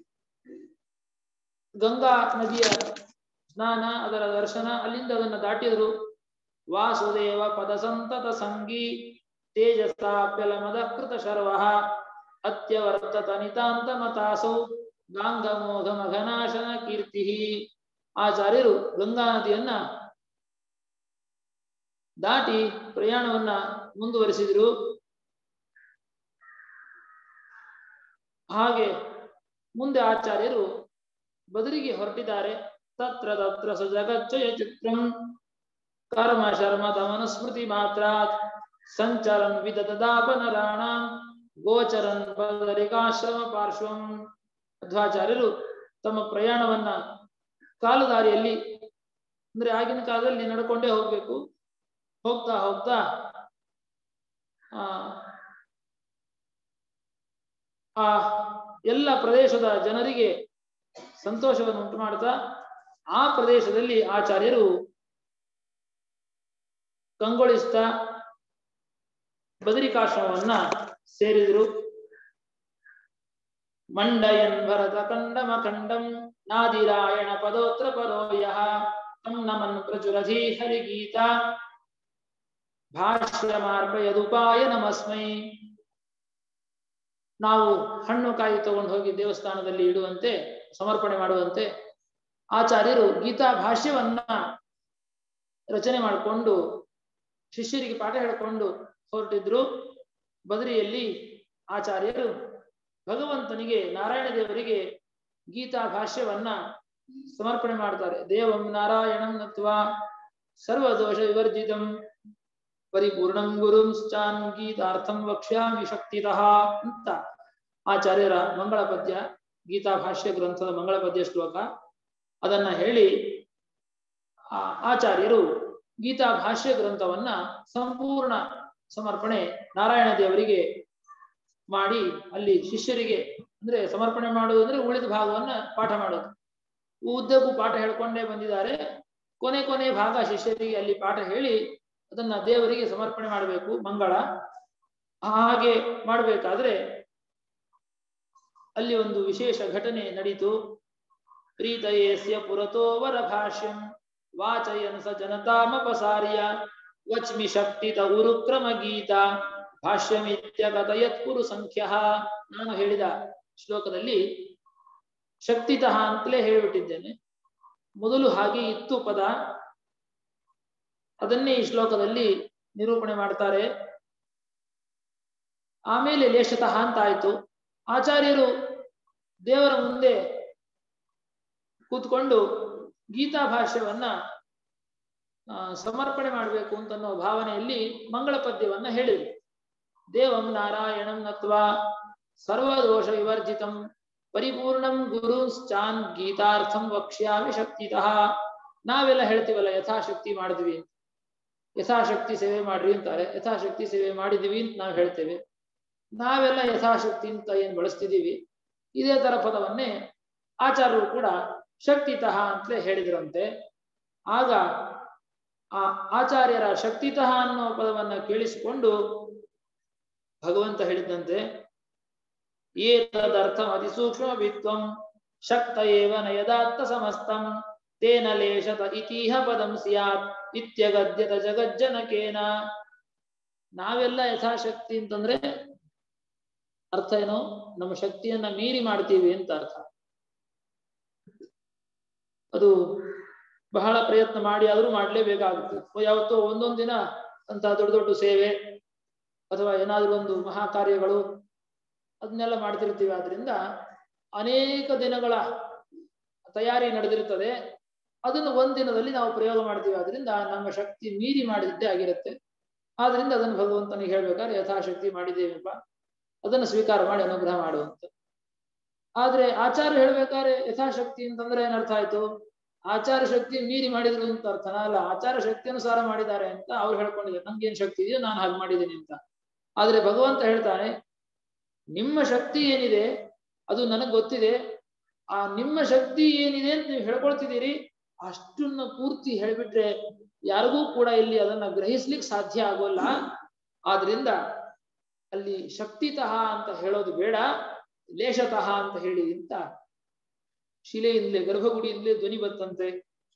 ಗಂಗಾ ನದಿಯ ಸ್ನಾನ ಅದರ ದರ್ಶನ ಅಲ್ಲಿಂದ ಅದನ್ನು ದಾಟಿದ್ರು ವಾಸುದೇವ ಪದ ಸಂತತ ಸಂಗೀ ತೇಜಸ್ಸಾಪ್ಯಲ ಮದಕೃತ ಶರ್ವ ಅತ್ಯವರ್ತತ ನಿತಾಂತ ಮತಾಸೌ ಗಾಂಗಮೋಘ ಮಘನಾಶನ ಕೀರ್ತಿ ಆಚಾರ್ಯರು ಗಂಗಾ ನದಿಯನ್ನ ದಾಟಿ ಪ್ರಯಾಣವನ್ನ ಮುಂದುವರಿಸಿದ್ರು ಹಾಗೆ ಮುಂದೆ ಆಚಾರ್ಯರು ಬದರಿಗೆ ಹೊರಟಿದ್ದಾರೆ ತತ್ರ ತತ್ರ ಸ ಜಗಚ್ಚಯ ಚಿತ್ರಂ ಕರ್ಮ ಶರ್ಮ ದಮನಸ್ಮೃತಿ ಮಾತ್ರ ಸಂಚರನ್ ವಿದದಾಪನರಾಣ ಗೋಚರನ್ ಬದರಿಕಾಶ್ರಮ ಪಾರ್ಶ್ವಂ ಮಧ್ವಾಚಾರ್ಯರು ತಮ್ಮ ಪ್ರಯಾಣವನ್ನ ಕಾಲದಾರಿಯಲ್ಲಿ ಅಂದ್ರೆ ಆಗಿನ ಕಾಲದಲ್ಲಿ ನಡ್ಕೊಂಡೇ ಹೋಗ್ಬೇಕು ಹೋಗ್ತಾ ಹೋಗ್ತಾ ಆ ಆ ಎಲ್ಲ ಪ್ರದೇಶದ ಜನರಿಗೆ ಸಂತೋಷವನ್ನು ಉಂಟು ಮಾಡ್ತಾ ಆ ಪ್ರದೇಶದಲ್ಲಿ ಆಚಾರ್ಯರು ಕಂಗೊಳಿಸ್ತಾ ಬದರಿಕಾಶ್ರಮವನ್ನ ಸೇರಿದರು ಮಂಡಯನ್ ಭರತ ಕಂಡಮ ಕಂಡಂ ನಾದಿರಾಯಣ ಪದೋತ್ರ ಪರೋಯ ತಂ ನಮನ್ ಪ್ರಚುರಧಿ ಹರಿಗೀತ ಭಾಷ್ಯಮಾರ್ಪಯದುಪಾಯ ನಮಸ್ಮೈ ನಾವು ಹಣ್ಣು ಕಾಯಿ ತಗೊಂಡು ಹೋಗಿ ದೇವಸ್ಥಾನದಲ್ಲಿ ಇಡುವಂತೆ ಸಮರ್ಪಣೆ ಮಾಡುವಂತೆ ಆಚಾರ್ಯರು ಗೀತಾ ಭಾಷ್ಯವನ್ನ ರಚನೆ ಮಾಡಿಕೊಂಡು ಶಿಷ್ಯರಿಗೆ ಪಾಠ ಹೇಳಿಕೊಂಡು ಹೊರಟಿದ್ರು ಬದರಿಯಲ್ಲಿ ಆಚಾರ್ಯರು ಭಗವಂತನಿಗೆ ನಾರಾಯಣ ದೇವರಿಗೆ ಗೀತಾ ಭಾಷ್ಯವನ್ನ ಸಮರ್ಪಣೆ ಮಾಡ್ತಾರೆ ದೇವಂ ನಾರಾಯಣಂ ನತ್ವ ಸರ್ವದೋಷ ವಿವರ್ಜಿತಂ ಪರಿಪೂರ್ಣಂ ಗುರುಂ ಸ್ಚಾನ್ ಗೀತಾರ್ಥಂ ವಕ್ಷ್ಯಾಮಿ ಶಕ್ತಿತಃ ಅಂತ ಆಚಾರ್ಯರ ಮಂಗಳ ಪದ್ಯ ಗೀತಾ ಭಾಷ್ಯ ಗ್ರಂಥದ ಮಂಗಳ ಪದ್ಯ ಶ್ಲೋಕ ಅದನ್ನ ಹೇಳಿ ಆ ಆಚಾರ್ಯರು ಗೀತಾ ಭಾಷ್ಯ ಗ್ರಂಥವನ್ನ ಸಂಪೂರ್ಣ ಸಮರ್ಪಣೆ ನಾರಾಯಣ ದೇವರಿಗೆ ಮಾಡಿ ಅಲ್ಲಿ ಶಿಷ್ಯರಿಗೆ ಅಂದ್ರೆ ಸಮರ್ಪಣೆ ಮಾಡುವುದು ಅಂದ್ರೆ ಉಳಿದ ಭಾಗವನ್ನ ಪಾಠ ಮಾಡೋದು ಉದ್ದಕ್ಕೂ ಪಾಠ ಹೇಳ್ಕೊಂಡೇ ಬಂದಿದ್ದಾರೆ ಕೊನೆ ಕೊನೆ ಭಾಗ ಶಿಷ್ಯರಿಗೆ ಅಲ್ಲಿ ಪಾಠ ಹೇಳಿ ಅದನ್ನ ದೇವರಿಗೆ ಸಮರ್ಪಣೆ ಮಾಡಬೇಕು ಮಂಗಳ ಹಾಗೆ ಮಾಡಬೇಕಾದ್ರೆ ಅಲ್ಲಿ ಒಂದು ವಿಶೇಷ ಘಟನೆ ನಡೀತು ಪ್ರೀತಯೇಸ್ಯ ಪುರತೋ ವರ ಭಾಷ್ಯಂ ವಾಚಯನ್ ಸ ಜನತಾಮಪಸಾರ್ಯ ವಚ್ಮಿ ಶಕ್ತಿತ ಉರುಕ್ರಮ ಗೀತ ಭಾಷ್ಯಮಿತ್ಯಗತಯತ್ ಕುರು ಸಂಖ್ಯ ನಾನು ಹೇಳಿದ ಶ್ಲೋಕದಲ್ಲಿ ಶಕ್ತಿತಃ ಅಂತಲೇ ಹೇಳಿಬಿಟ್ಟಿದ್ದೇನೆ ಮೊದಲು ಹಾಗೆ ಇತ್ತು ಪದ ಅದನ್ನೇ ಈ ಶ್ಲೋಕದಲ್ಲಿ ನಿರೂಪಣೆ ಮಾಡ್ತಾರೆ ಆಮೇಲೆ ಲೇಷತಃ ಅಂತ ಆಯ್ತು ಆಚಾರ್ಯರು ದೇವರ ಮುಂದೆ ಕೂತ್ಕೊಂಡು ಗೀತಾ ಭಾಷ್ಯವನ್ನ ಸಮರ್ಪಣೆ ಮಾಡಬೇಕು ಅಂತನ್ನೋ ಭಾವನೆಯಲ್ಲಿ ಮಂಗಳ ಪದ್ಯವನ್ನ ಹೇಳಿದರು ದೇವಂ ನಾರಾಯಣಂ ನತ್ವ ಸರ್ವದೋಷ ವಿವರ್ಜಿತಂ ಪರಿಪೂರ್ಣಂ ಗುರುಶ್ಚಾನ್ ಗೀತಾರ್ಥಂ ವಕ್ಷ್ಯಾಮಿ ಶಕ್ತಿತಃ ನಾವೆಲ್ಲ ಹೇಳ್ತೀವಲ್ಲ ಯಥಾಶಕ್ತಿ ಮಾಡಿದ್ವಿ ಯಥಾಶಕ್ತಿ ಸೇವೆ ಮಾಡ್ರಿ ಅಂತಾರೆ ಯಥಾಶಕ್ತಿ ಸೇವೆ ಮಾಡಿದೀವಿ ಅಂತ ನಾವು ಹೇಳ್ತೇವೆ ನಾವೆಲ್ಲ ಯಥಾಶಕ್ತಿ ಅಂತ ಏನ್ ಬಳಸ್ತಿದೀವಿ ಇದೇ ತರ ಪದವನ್ನೇ ಆಚಾರ್ಯರು ಕೂಡ ಶಕ್ತಿತಃ ಅಂತಲೇ ಹೇಳಿದ್ರಂತೆ ಆಗ ಆ ಆಚಾರ್ಯರ ಶಕ್ತಿತಃ ಅನ್ನೋ ಪದವನ್ನ ಕೇಳಿಸಿಕೊಂಡು ಭಗವಂತ ಹೇಳಿದಂತೆ ಏತದರ್ಥಂ ಅತಿ ಸೂಕ್ಷ್ಮ ವಿತ್ವಂ ಶಕ್ತ ಏವ ನಯದಾತ್ತ ಸಮಸ್ತಂ ತೇನ ಲೇಷತ ಇತೀಹ ಪದಂ ಸ್ಯಾತ್ ಇತ್ಯಗದ್ಯತ ಜಗಜ್ಜನಕೇನ ನಾವೆಲ್ಲ ಯಥಾಶಕ್ತಿ ಅಂತಂದ್ರೆ ಅರ್ಥ ಏನು ನಮ್ಮ ಶಕ್ತಿಯನ್ನ ಮೀರಿ ಮಾಡ್ತೀವಿ ಅಂತ ಅರ್ಥ ಅದು ಬಹಳ ಪ್ರಯತ್ನ ಮಾಡಿ ಆದ್ರೂ ಮಾಡ್ಲೇಬೇಕಾಗುತ್ತೆ ಯಾವತ್ತೋ ಒಂದೊಂದು ದಿನ ಅಂತ ದೊಡ್ಡ ದೊಡ್ಡ ಸೇವೆ ಅಥವಾ ಏನಾದ್ರೂ ಒಂದು ಮಹಾ ಕಾರ್ಯಗಳು ಅದನ್ನೆಲ್ಲ ಮಾಡ್ತಿರ್ತೀವಿ ಆದ್ರಿಂದ ಅನೇಕ ದಿನಗಳ ತಯಾರಿ ನಡೆದಿರುತ್ತದೆ ಅದನ್ನು ಒಂದ್ ದಿನದಲ್ಲಿ ನಾವು ಪ್ರಯೋಗ ಮಾಡ್ತೀವಿ ಆದ್ರಿಂದ ನಮ್ಮ ಶಕ್ತಿ ಮೀರಿ ಮಾಡಿದ್ದೇ ಆಗಿರುತ್ತೆ ಆದ್ರಿಂದ ಅದನ್ನು ಭಗವಂತನಿಗೆ ಹೇಳ್ಬೇಕಾದ್ರೆ ಯಥಾಶಕ್ತಿ ಮಾಡಿದ್ದೇವೆಪ್ಪ ಅದನ್ನು ಸ್ವೀಕಾರ ಮಾಡಿ ಅನುಗ್ರಹ ಮಾಡುವಂತ ಆದ್ರೆ ಆಚಾರ್ಯ ಹೇಳ್ಬೇಕಾದ್ರೆ ಯಥಾಶಕ್ತಿ ಅಂತಂದ್ರೆ ಏನರ್ಥ ಆಯ್ತು ಆಚಾರ ಶಕ್ತಿ ಮೀರಿ ಮಾಡಿದ್ರು ಅಂತ ಅರ್ಥನ ಅಲ್ಲ ಆಚಾರ ಶಕ್ತಿ ಅನುಸಾರ ಮಾಡಿದ್ದಾರೆ ಅಂತ ಅವ್ರು ಹೇಳ್ಕೊಂಡಿದ್ದಾರೆ ನಮ್ಗೇನ್ ಶಕ್ತಿ ಇದೆಯೋ ನಾನು ಹಾಗೆ ಮಾಡಿದ್ದೀನಿ ಅಂತ ಆದ್ರೆ ಭಗವಂತ ಹೇಳ್ತಾನೆ ನಿಮ್ಮ ಶಕ್ತಿ ಏನಿದೆ ಅದು ನನಗ್ ಗೊತ್ತಿದೆ ಆ ನಿಮ್ಮ ಶಕ್ತಿ ಏನಿದೆ ಅಂತ ನೀವು ಹೇಳ್ಕೊಳ್ತಿದ್ದೀರಿ ಅಷ್ಟನ್ನ ಪೂರ್ತಿ ಹೇಳ್ಬಿಟ್ರೆ ಯಾರಿಗೂ ಕೂಡ ಇಲ್ಲಿ ಅದನ್ನ ಗ್ರಹಿಸ್ಲಿಕ್ಕೆ ಸಾಧ್ಯ ಆಗೋಲ್ಲ ಆದ್ರಿಂದ ಅಲ್ಲಿ ಶಕ್ತಿತಃ ಅಂತ ಹೇಳೋದು ಬೇಡ ಲೇಷತಃ ಅಂತ ಹೇಳಿ ಅಂತ ಶಿಲೆಯಿಂದಲೇ ಗರ್ಭಗುಡಿಯಿಂದಲೇ ಧ್ವನಿ ಬತ್ತಂತೆ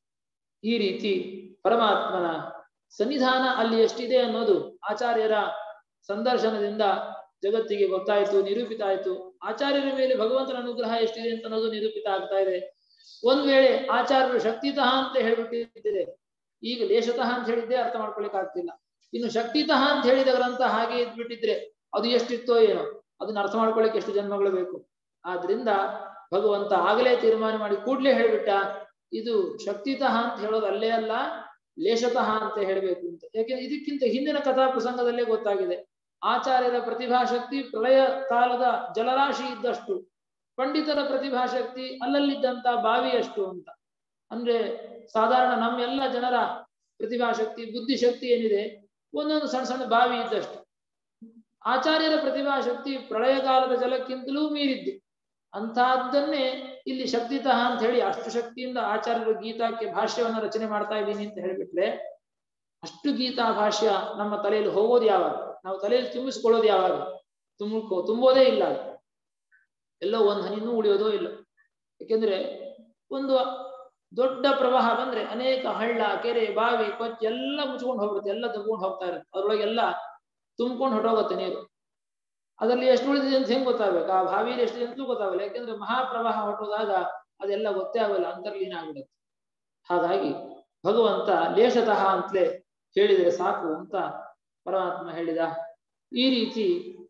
ಈ ರೀತಿ ಪರಮಾತ್ಮನ ಸನ್ನಿಧಾನ ಅಲ್ಲಿ ಎಷ್ಟಿದೆ ಅನ್ನೋದು ಆಚಾರ್ಯರ ಸಂದರ್ಶನದಿಂದ ಜಗತ್ತಿಗೆ ಗೊತ್ತಾಯ್ತು ನಿರೂಪಿತ ಆಯ್ತು ಆಚಾರ್ಯರ ಮೇಲೆ ಭಗವಂತನ ಅನುಗ್ರಹ ಎಷ್ಟಿದೆ ಅಂತ ಅನ್ನೋದು ನಿರೂಪಿತ ಆಗ್ತಾ ಇದೆ ಒಂದ್ ವೇಳೆ ಆಚಾರ್ಯರು ಶಕ್ತಿತಃ ಅಂತ ಹೇಳ್ಬಿಟ್ಟಿದ್ದರೆ ಈಗ ಲೇಷತಃ ಅಂತ ಹೇಳಿದ್ದೆ ಅರ್ಥ ಮಾಡ್ಕೊಳಿಕ್ ಆಗ್ತಿಲ್ಲ ಇನ್ನು ಶಕ್ತಿತಃ ಅಂತ ಹೇಳಿದ ಗ್ರಂಥ ಹಾಗೆ ಇದ್ಬಿಟ್ಟಿದ್ರೆ ಅದು ಎಷ್ಟಿತ್ತೋ ಏನೋ ಅದನ್ನ ಅರ್ಥ ಮಾಡ್ಕೊಳಿಕ್ ಎಷ್ಟು ಜನ್ಮಗಳು ಬೇಕು ಆದ್ರಿಂದ ಭಗವಂತ ಆಗಲೇ ತೀರ್ಮಾನ ಮಾಡಿ ಕೂಡ್ಲೇ ಹೇಳ್ಬಿಟ್ಟ ಇದು ಶಕ್ತಿತಃ ಅಂತ ಹೇಳೋದು ಅಲ್ಲೇ ಅಲ್ಲ ಲೇಷತಃ ಅಂತ ಹೇಳ್ಬೇಕು ಅಂತ ಯಾಕೆಂದ್ರೆ ಇದಕ್ಕಿಂತ ಹಿಂದಿನ ಕಥಾ ಪ್ರಸಂಗದಲ್ಲೇ ಗೊತ್ತಾಗಿದೆ ಆಚಾರ್ಯರ ಪ್ರತಿಭಾಶಕ್ತಿ ಪ್ರಳಯ ಕಾಲದ ಜಲರಾಶಿ ಇದ್ದಷ್ಟು ಪಂಡಿತರ ಪ್ರತಿಭಾಶಕ್ತಿ ಅಲ್ಲಲ್ಲಿದ್ದಂತ ಬಾವಿಯಷ್ಟು ಅಂತ ಅಂದ್ರೆ ಸಾಧಾರಣ ನಮ್ಮೆಲ್ಲ ಜನರ ಪ್ರತಿಭಾಶಕ್ತಿ ಬುದ್ಧಿಶಕ್ತಿ ಏನಿದೆ ಒಂದೊಂದು ಸಣ್ಣ ಸಣ್ಣ ಬಾವಿ ಇದ್ದಷ್ಟು ಆಚಾರ್ಯರ ಪ್ರತಿಭಾಶಕ್ತಿ ಪ್ರಳಯ ಕಾಲದ ಜಲಕ್ಕಿಂತಲೂ ಮೀರಿದ್ದು ಅಂತಹದ್ದನ್ನೇ ಇಲ್ಲಿ ಶಕ್ತಿತಃ ಅಂತ ಹೇಳಿ ಅಷ್ಟು ಶಕ್ತಿಯಿಂದ ಆಚಾರ್ಯರು ಗೀತಾಕ್ಕೆ ಭಾಷ್ಯವನ್ನ ರಚನೆ ಮಾಡ್ತಾ ಇದ್ದೀನಿ ಅಂತ ಹೇಳ್ಬಿಟ್ರೆ ಅಷ್ಟು ಗೀತಾ ಭಾಷ್ಯ ನಮ್ಮ ತಲೆಯಲ್ಲಿ ಹೋಗೋದು ಯಾವಾಗ ನಾವು ತಲೆಯಲ್ಲಿ ತುಂಬಿಸ್ಕೊಳ್ಳೋದು ಯಾವಾಗ ತುಂಬಕೋ ತುಂಬೋದೇ ಇಲ್ಲ ಅದು ಎಲ್ಲೋ ಒಂದ್ ಹನಿನೂ ಉಳಿಯೋದೋ ಇಲ್ಲ ಯಾಕೆಂದ್ರೆ ಒಂದು ದೊಡ್ಡ ಪ್ರವಾಹ ಬಂದ್ರೆ ಅನೇಕ ಹಳ್ಳ ಕೆರೆ ಬಾವಿ ಕೊಚ್ಚ ಎಲ್ಲ ಮುಚ್ಕೊಂಡು ಹೋಗ್ಬಿಡುತ್ತೆ ಎಲ್ಲ ತುಂಬ್ಕೊಂಡು ಹೋಗ್ತಾ ಇರುತ್ತೆ ಅದ್ರೊಳಗೆಲ್ಲ ತುಂಬ್ಕೊಂಡು ಹೊಟ್ಟೋಗುತ್ತೆ ನೀರು ಅದರಲ್ಲಿ ಎಷ್ಟು ಉಳಿದಿದೆ ಅಂತ ಹೆಂಗ್ ಗೊತ್ತಾಗ್ಬೇಕು ಆ ಬಾವಿಯಲ್ಲಿ ಎಷ್ಟಿದೆ ಅಂತಲೂ ಗೊತ್ತಾಗಲ್ಲ ಯಾಕೆಂದ್ರೆ ಮಹಾಪ್ರವಾಹ ಹೊಟ್ಟೋದಾಗ ಅದೆಲ್ಲ ಗೊತ್ತೇ ಆಗಲ್ಲ ಅಂತರ್ಲೀನ ಆಗ್ಬಿಡುತ್ತೆ ಹಾಗಾಗಿ ಭಗವಂತ ಲೇಷತಃ ಅಂತಲೇ ಹೇಳಿದರೆ ಸಾಕು ಅಂತ ಪರಮಾತ್ಮ ಹೇಳಿದ ಈ ರೀತಿ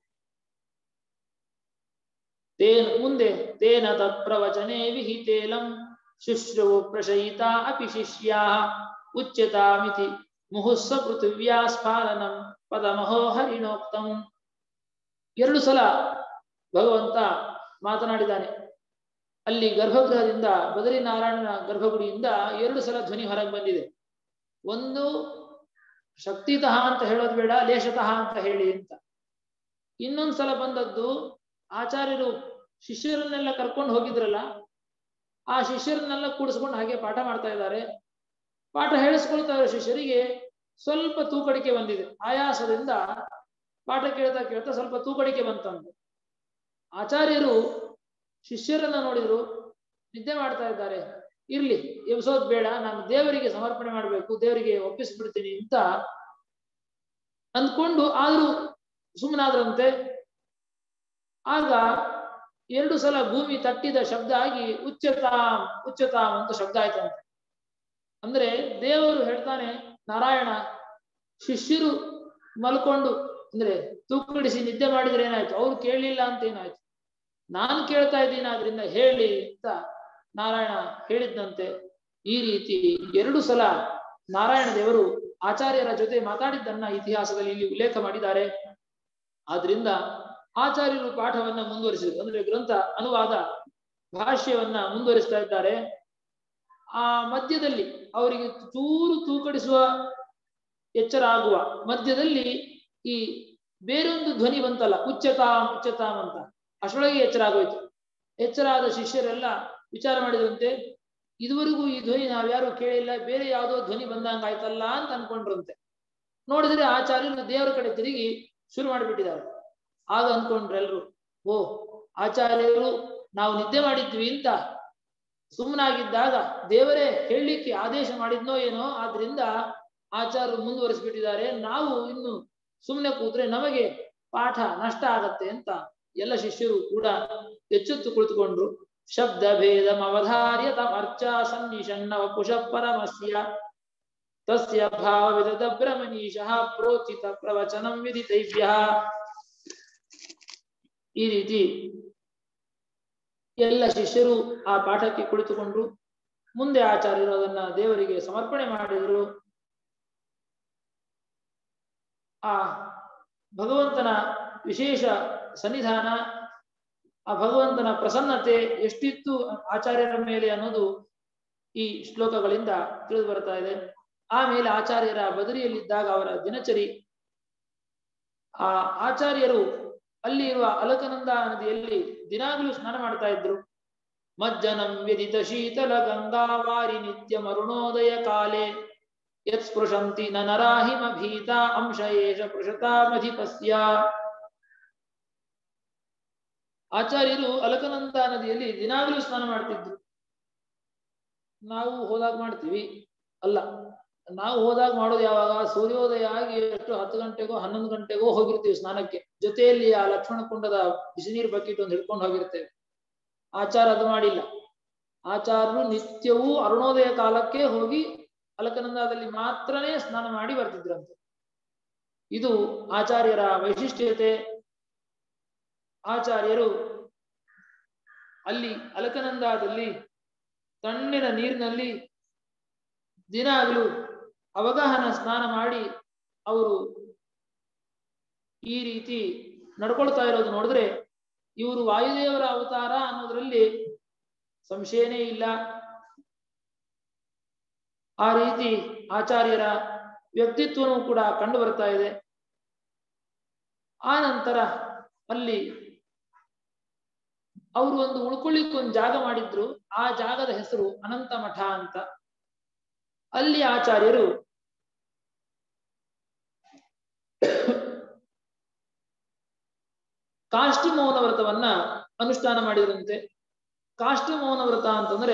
ತೇನ ಮುಂದೆ ತೇನ ತತ್ಪ್ರವಚನೆ ವಿಹಿತೇಲಂ ಶುಶ್ರವು ಪ್ರಶಯಿತ ಅಪಿ ಶಿಷ್ಯಾ ಉಚ್ಯತಾಮಿತಿ ಮುಹುಸ್ಸ ಪೃಥಿವ್ಯಾ ಸ್ಫಾಲನಂ ಪದಮಹೋ ಹರಿಣೋಕ್ತಂ ಎರಡು ಸಲ ಭಗವಂತ ಮಾತನಾಡಿದ್ದಾನೆ ಅಲ್ಲಿ ಗರ್ಭಗೃಹದಿಂದ ಬದರಿನಾರಾಯಣನ ಗರ್ಭಗುಡಿಯಿಂದ ಎರಡು ಸಲ ಧ್ವನಿ ಹೊರಗೆ ಬಂದಿದೆ ಒಂದು ಶಕ್ತಿತಃ ಅಂತ ಹೇಳೋದು ಬೇಡ ಲೇಷತಃ ಅಂತ ಹೇಳಿ ಅಂತ ಇನ್ನೊಂದ್ ಸಲ ಬಂದದ್ದು ಆಚಾರ್ಯರು ಶಿಷ್ಯರನ್ನೆಲ್ಲ ಕರ್ಕೊಂಡು ಹೋಗಿದ್ರಲ್ಲ ಆ ಶಿಷ್ಯರನ್ನೆಲ್ಲ ಕೂಡಿಸ್ಕೊಂಡು ಹಾಗೆ ಪಾಠ ಮಾಡ್ತಾ ಇದ್ದಾರೆ ಪಾಠ ಹೇಳಿಸ್ಕೊಳ್ತಾ ಇರೋ ಶಿಷ್ಯರಿಗೆ ಸ್ವಲ್ಪ ತೂಕಡಿಕೆ ಬಂದಿದೆ ಆಯಾಸದಿಂದ ಪಾಠ ಕೇಳ್ತಾ ಕೇಳ್ತಾ ಸ್ವಲ್ಪ ತೂಕಡಿಕೆ ಬಂತಂತೆ ಆಚಾರ್ಯರು ಶಿಷ್ಯರನ್ನ ನೋಡಿದ್ರು ನಿದ್ದೆ ಮಾಡ್ತಾ ಇದ್ದಾರೆ ಇರ್ಲಿ ಎಬ್ಸೋದ್ ಬೇಡ ನಾನು ದೇವರಿಗೆ ಸಮರ್ಪಣೆ ಮಾಡ್ಬೇಕು ದೇವರಿಗೆ ಒಪ್ಪಿಸ್ಬಿಡ್ತೀನಿ ಅಂತ ಅಂದ್ಕೊಂಡು ಆದ್ರೂ ಸುಮ್ಮನಾದ್ರಂತೆ ಆಗ ಎರಡು ಸಲ ಭೂಮಿ ತಟ್ಟಿದ ಶಬ್ದ ಆಗಿ ಉಚ್ಚತಾಂ ಉಚ್ಚತಾಂ ಅಂತ ಶಬ್ದ ಆಯ್ತಂತೆ ಅಂದ್ರೆ ದೇವರು ಹೇಳ್ತಾನೆ ನಾರಾಯಣ ಶಿಷ್ಯರು ಮಲ್ಕೊಂಡು ಅಂದ್ರೆ ತೂಕಡಿಸಿ ನಿದ್ದೆ ಮಾಡಿದ್ರೆ ಏನಾಯ್ತು ಅವ್ರು ಕೇಳಲಿಲ್ಲ ಅಂತ ಏನಾಯ್ತು ನಾನು ಕೇಳ್ತಾ ಇದ್ದೀನಿ ಆದ್ರಿಂದ ಹೇಳಿ ಅಂತ ನಾರಾಯಣ ಹೇಳಿದ್ದಂತೆ ಈ ರೀತಿ ಎರಡು ಸಲ ನಾರಾಯಣ ದೇವರು ಆಚಾರ್ಯರ ಜೊತೆ ಮಾತಾಡಿದ್ದನ್ನ ಇತಿಹಾಸದಲ್ಲಿ ಇಲ್ಲಿ ಉಲ್ಲೇಖ ಮಾಡಿದ್ದಾರೆ ಆದ್ರಿಂದ ಆಚಾರ್ಯರು ಪಾಠವನ್ನ ಮುಂದುವರಿಸಿದ್ರು ಅಂದ್ರೆ ಗ್ರಂಥ ಅನುವಾದ ಭಾಷ್ಯವನ್ನ ಮುಂದುವರಿಸ್ತಾ ಇದ್ದಾರೆ ಆ ಮಧ್ಯದಲ್ಲಿ ಅವರಿಗೆ ಚೂರು ತೂಕಡಿಸುವ ಎಚ್ಚರ ಆಗುವ ಮಧ್ಯದಲ್ಲಿ ಈ ಬೇರೊಂದು ಧ್ವನಿ ಬಂತಲ್ಲ ಉಚ್ಚತಾಂ ಉಚ್ಚತಾಂ ಅಂತ ಅಷ್ಟೊಳಗೆ ಎಚ್ಚರ ಆಗೋಯ್ತು ಎಚ್ಚರ ಆದ ಶಿಷ್ಯರೆಲ್ಲ ವಿಚಾರ ಮಾಡಿದಂತೆ ಇದುವರೆಗೂ ಈ ಧ್ವನಿ ನಾವ್ಯಾರು ಕೇಳಿಲ್ಲ ಬೇರೆ ಯಾವುದೋ ಧ್ವನಿ ಬಂದಂಗ ಆಯ್ತಲ್ಲ ಅಂತ ಅನ್ಕೊಂಡ್ರಂತೆ ನೋಡಿದ್ರೆ ಆಚಾರ್ಯರು ದೇವರ ಕಡೆ ತಿರುಗಿ ಶುರು ಮಾಡಿಬಿಟ್ಟಿದ್ದಾರೆ ಆಗ ಅನ್ಕೊಂಡ್ರೆಲ್ರು ಓ ಆಚಾರ್ಯರು ನಾವು ನಿದ್ದೆ ಮಾಡಿದ್ವಿ ಅಂತ ಸುಮ್ಮನಾಗಿದ್ದಾಗ ದೇವರೇ ಹೇಳಲಿಕ್ಕೆ ಆದೇಶ ಮಾಡಿದ್ನೋ ಏನೋ ಆದ್ರಿಂದ ಆಚಾರ್ಯರು ಮುಂದುವರಿಸ್ಬಿಟ್ಟಿದ್ದಾರೆ ನಾವು ಇನ್ನು ಸುಮ್ಮನೆ ಕೂತ್ರೆ ನಮಗೆ ಪಾಠ ನಷ್ಟ ಆಗತ್ತೆ ಅಂತ ಎಲ್ಲ ಶಿಷ್ಯರು ಕೂಡ ಎಚ್ಚೆತ್ತು ಕುಳಿತುಕೊಂಡ್ರು ಶಬ್ದ ಭೇದಮವಧಾರ್ಯ ತಮರ್ಚಾ ಸನ್ನಿಷಣ್ಣ ವಪುಷ ಪರಮಸ್ಯ ತಸ್ಯ ಭಾವವಿದದ ಬ್ರಹ್ಮನೀಶಃ ಪ್ರೋಚಿತ ಪ್ರವಚನಂ ವಿದಿತೈಭ್ಯ ಈ ರೀತಿ ಎಲ್ಲ ಶಿಷ್ಯರು ಆ ಪಾಠಕ್ಕೆ ಕುಳಿತುಕೊಂಡ್ರು ಮುಂದೆ ಆಚಾರ್ಯರು ಅದನ್ನ ದೇವರಿಗೆ ಸಮರ್ಪಣೆ ಮಾಡಿದರು ಆ ಭಗವಂತನ ವಿಶೇಷ ಸನ್ನಿಧಾನ ಆ ಭಗವಂತನ ಪ್ರಸನ್ನತೆ ಎಷ್ಟಿತ್ತು ಆಚಾರ್ಯರ ಮೇಲೆ ಅನ್ನೋದು ಈ ಶ್ಲೋಕಗಳಿಂದ ತಿಳಿದು ಬರ್ತಾ ಇದೆ ಆಮೇಲೆ ಆಚಾರ್ಯರ ಬದರಿಯಲ್ಲಿದ್ದಾಗ ಅವರ ದಿನಚರಿ ಆ ಆಚಾರ್ಯರು ಅಲ್ಲಿ ಇರುವ ಅಲಕನಂದ ನದಿಯಲ್ಲಿ ದಿನಾಗಲೂ ಸ್ನಾನ ಮಾಡ್ತಾ ಇದ್ರು ಮಜ್ಜನಂ ವ್ಯದಿತ ಶೀತಲ ಗಂಗಾವಾರಿ ನಿತ್ಯ ಮರುಣೋದಯ ಕಾಲೇ ಯತ್ ಸ್ಪೃಶಂತಿ ನ ನರಾಹಿಮ ಭೀತ ಅಂಶ ಏಷ ಪೃಷತಾಮಧಿಪಸ್ಯ ಆಚಾರ್ಯರು ಅಲಕನಂದ ನದಿಯಲ್ಲಿ ದಿನಾಗಲೂ ಸ್ನಾನ ಮಾಡ್ತಿದ್ರು ನಾವು ಹೋದಾಗ ಮಾಡ್ತೀವಿ ಅಲ್ಲ ನಾವು ಹೋದಾಗ ಮಾಡೋದು ಯಾವಾಗ ಸೂರ್ಯೋದಯ ಆಗಿ ಎಷ್ಟು ಹತ್ತು ಗಂಟೆಗೋ ಹನ್ನೊಂದು ಗಂಟೆಗೋ ಹೋಗಿರ್ತೀವಿ ಸ್ನಾನಕ್ಕೆ ಜೊತೆಯಲ್ಲಿ ಆ ಲಕ್ಷ್ಮಣ ಕುಂಡದ ಬಿಸಿನೀರು ಬಕೆಟ್ ಒಂದು ಹಿಡ್ಕೊಂಡು ಹೋಗಿರ್ತೇವೆ ಆಚಾರ ಅದು ಮಾಡಿಲ್ಲ ಆಚಾರ್ಯರು ನಿತ್ಯವೂ ಅರುಣೋದಯ ಕಾಲಕ್ಕೆ ಹೋಗಿ ಅಲಕನಂದದಲ್ಲಿ ಮಾತ್ರನೇ ಸ್ನಾನ ಮಾಡಿ ಬರ್ತಿದ್ರಂತೆ ಇದು ಆಚಾರ್ಯರ ವೈಶಿಷ್ಟ್ಯತೆ ಆಚಾರ್ಯರು ಅಲ್ಲಿ ಅಲಕನಂದದಲ್ಲಿ ತಣ್ಣಿನ ನೀರಿನಲ್ಲಿ ದಿನಾಗಲೂ ಅವಗಾಹನ ಸ್ನಾನ ಮಾಡಿ ಅವರು ಈ ರೀತಿ ನಡ್ಕೊಳ್ತಾ ಇರೋದು ನೋಡಿದ್ರೆ ಇವರು ವಾಯುದೇವರ ಅವತಾರ ಅನ್ನೋದ್ರಲ್ಲಿ ಸಂಶಯನೇ ಇಲ್ಲ ಆ ರೀತಿ ಆಚಾರ್ಯರ ವ್ಯಕ್ತಿತ್ವನೂ ಕೂಡ ಕಂಡು ಬರ್ತಾ ಇದೆ ಆ ನಂತರ ಅಲ್ಲಿ ಅವರು ಒಂದು ಉಳ್ಕೊಳ್ಳಿಕ್ಕೆ ಒಂದು ಜಾಗ ಮಾಡಿದ್ರು ಆ ಜಾಗದ ಹೆಸರು ಅನಂತ ಮಠ ಅಂತ ಅಲ್ಲಿ ಆಚಾರ್ಯರು ಕಾಷ್ಟಿ ಮೌನ ವ್ರತವನ್ನ ಅನುಷ್ಠಾನ ಮಾಡಿದ್ರಂತೆ ಕಾಷ್ಟಿ ಮೌನ ವ್ರತ ಅಂತಂದ್ರೆ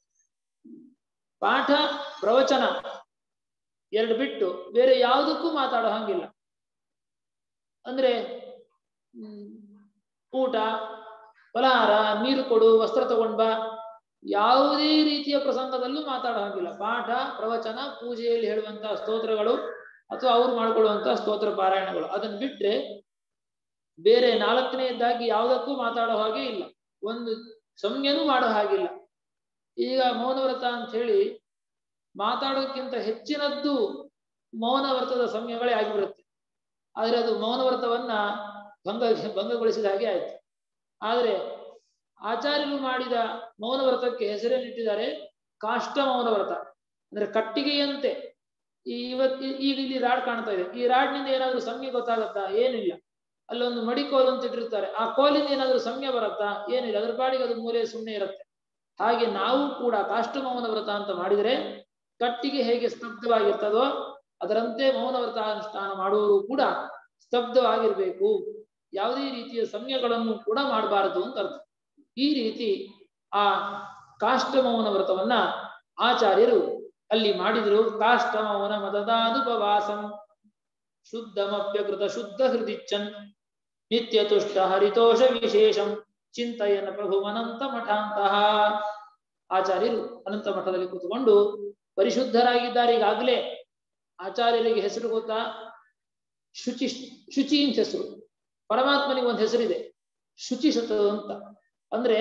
ಪಾಠ ಪ್ರವಚನ ಎರಡು ಬಿಟ್ಟು ಬೇರೆ ಯಾವುದಕ್ಕೂ ಮಾತಾಡೋ ಹಂಗಿಲ್ಲ ಅಂದ್ರೆ ಹ್ಮ್ ಊಟ ಫಲಹಾರ ನೀರು ಕೊಡು ವಸ್ತ್ರ ತಗೊಂಡ್ ಬಾ ಯಾವುದೇ ರೀತಿಯ ಪ್ರಸಂಗದಲ್ಲೂ ಮಾತಾಡೋ ಹಾಗಿಲ್ಲ ಪಾಠ ಪ್ರವಚನ ಪೂಜೆಯಲ್ಲಿ ಹೇಳುವಂತಹ ಸ್ತೋತ್ರಗಳು ಅಥವಾ ಅವ್ರು ಮಾಡ್ಕೊಳ್ಳುವಂತಹ ಸ್ತೋತ್ರ ಪಾರಾಯಣಗಳು ಅದನ್ನ ಬಿಟ್ರೆ ಬೇರೆ ನಾಲ್ಕನೇದಾಗಿ ಯಾವುದಕ್ಕೂ ಮಾತಾಡೋ ಹಾಗೆ ಇಲ್ಲ ಒಂದು ಸಂಜ್ಞೆನೂ ಮಾಡೋ ಹಾಗಿಲ್ಲ ಈಗ ಮೌನವ್ರತ ಅಂತ ಹೇಳಿ ಮಾತಾಡೋದಕ್ಕಿಂತ ಹೆಚ್ಚಿನದ್ದು ಮೌನ ವ್ರತದ ಸಂಜ್ಞೆಗಳೇ ಆಗಿಬಿಡುತ್ತೆ ಆದ್ರೆ ಅದು ಮೌನ ವ್ರತವನ್ನ ಭಂಗ ಭಂಗಗೊಳಿಸಿದ ಹಾಗೆ ಆಯ್ತು ಆದ್ರೆ ಆಚಾರ್ಯರು ಮಾಡಿದ ಮೌನ ವ್ರತಕ್ಕೆ ಹೆಸರೇನಿಟ್ಟಿದ್ದಾರೆ ಕಾಷ್ಟ ಮೌನ ವ್ರತ ಅಂದ್ರೆ ಕಟ್ಟಿಗೆಯಂತೆ ಈ ಇವತ್ತು ಈಗ ಇಲ್ಲಿ ರಾಡ್ ಕಾಣ್ತಾ ಇದೆ ಈ ರಾಡ್ನಿಂದ ಏನಾದ್ರೂ ಸಂಜ್ಞೆ ಗೊತ್ತಾಗತ್ತಾ ಏನಿಲ್ಲ ಅಲ್ಲೊಂದು ಮಡಿಕೋಲು ಅಂತ ಇಟ್ಟಿರ್ತಾರೆ ಆ ಕೋಲಿಂದ ಏನಾದ್ರೂ ಸಂಜ್ಞೆ ಬರುತ್ತಾ ಏನಿಲ್ಲ ಅದ್ರ ಪಾಡಿಗೆ ಅದು ಮೂಲೆ ಸುಮ್ಮನೆ ಇರುತ್ತೆ ಹಾಗೆ ನಾವು ಕೂಡ ಕಾಷ್ಟ ಮೌನ ವ್ರತ ಅಂತ ಮಾಡಿದರೆ ಕಟ್ಟಿಗೆ ಹೇಗೆ ಸ್ತಬ್ಧವಾಗಿರ್ತದೋ ಅದರಂತೆ ಮೌನ ವ್ರತ ಅನುಷ್ಠಾನ ಮಾಡುವವರು ಕೂಡ ಸ್ತಬ್ಧವಾಗಿರ್ಬೇಕು ಯಾವುದೇ ರೀತಿಯ ಸಂಜ್ಞೆಗಳನ್ನು ಕೂಡ ಮಾಡಬಾರದು ಅಂತ ಅರ್ಥ ಈ ರೀತಿ ಆ ಕಾಷ್ಟಮೌನ ವ್ರತವನ್ನ ಆಚಾರ್ಯರು ಅಲ್ಲಿ ಮಾಡಿದ್ರು ಕಾಷ್ಟಮೌನ ಮದದಾನುಪವಾಸಂ ಶುದ್ಧಮಪ್ಯಕೃತ ಶುದ್ಧ ಹೃದಿಚ್ಚನ್ ನಿತ್ಯ ತುಷ್ಟ ಹರಿತೋಷ ವಿಶೇಷಂ ಚಿಂತಯನ ಪ್ರಭುವನಂತ ಮಠಾಂತಹ ಆಚಾರ್ಯರು ಅನಂತ ಮಠದಲ್ಲಿ ಕೂತ್ಕೊಂಡು ಪರಿಶುದ್ಧರಾಗಿದ್ದಾರೆ ಈಗಾಗಲೇ ಆಚಾರ್ಯರಿಗೆ ಹೆಸರು ಗೊತ್ತಾ ಶುಚಿ ಶುಚಿ ಅಂತ ಹೆಸರು ಪರಮಾತ್ಮನಿಗೆ ಒಂದು ಹೆಸರಿದೆ ಶುಚಿಸತ ಅಂತ ಅಂದ್ರೆ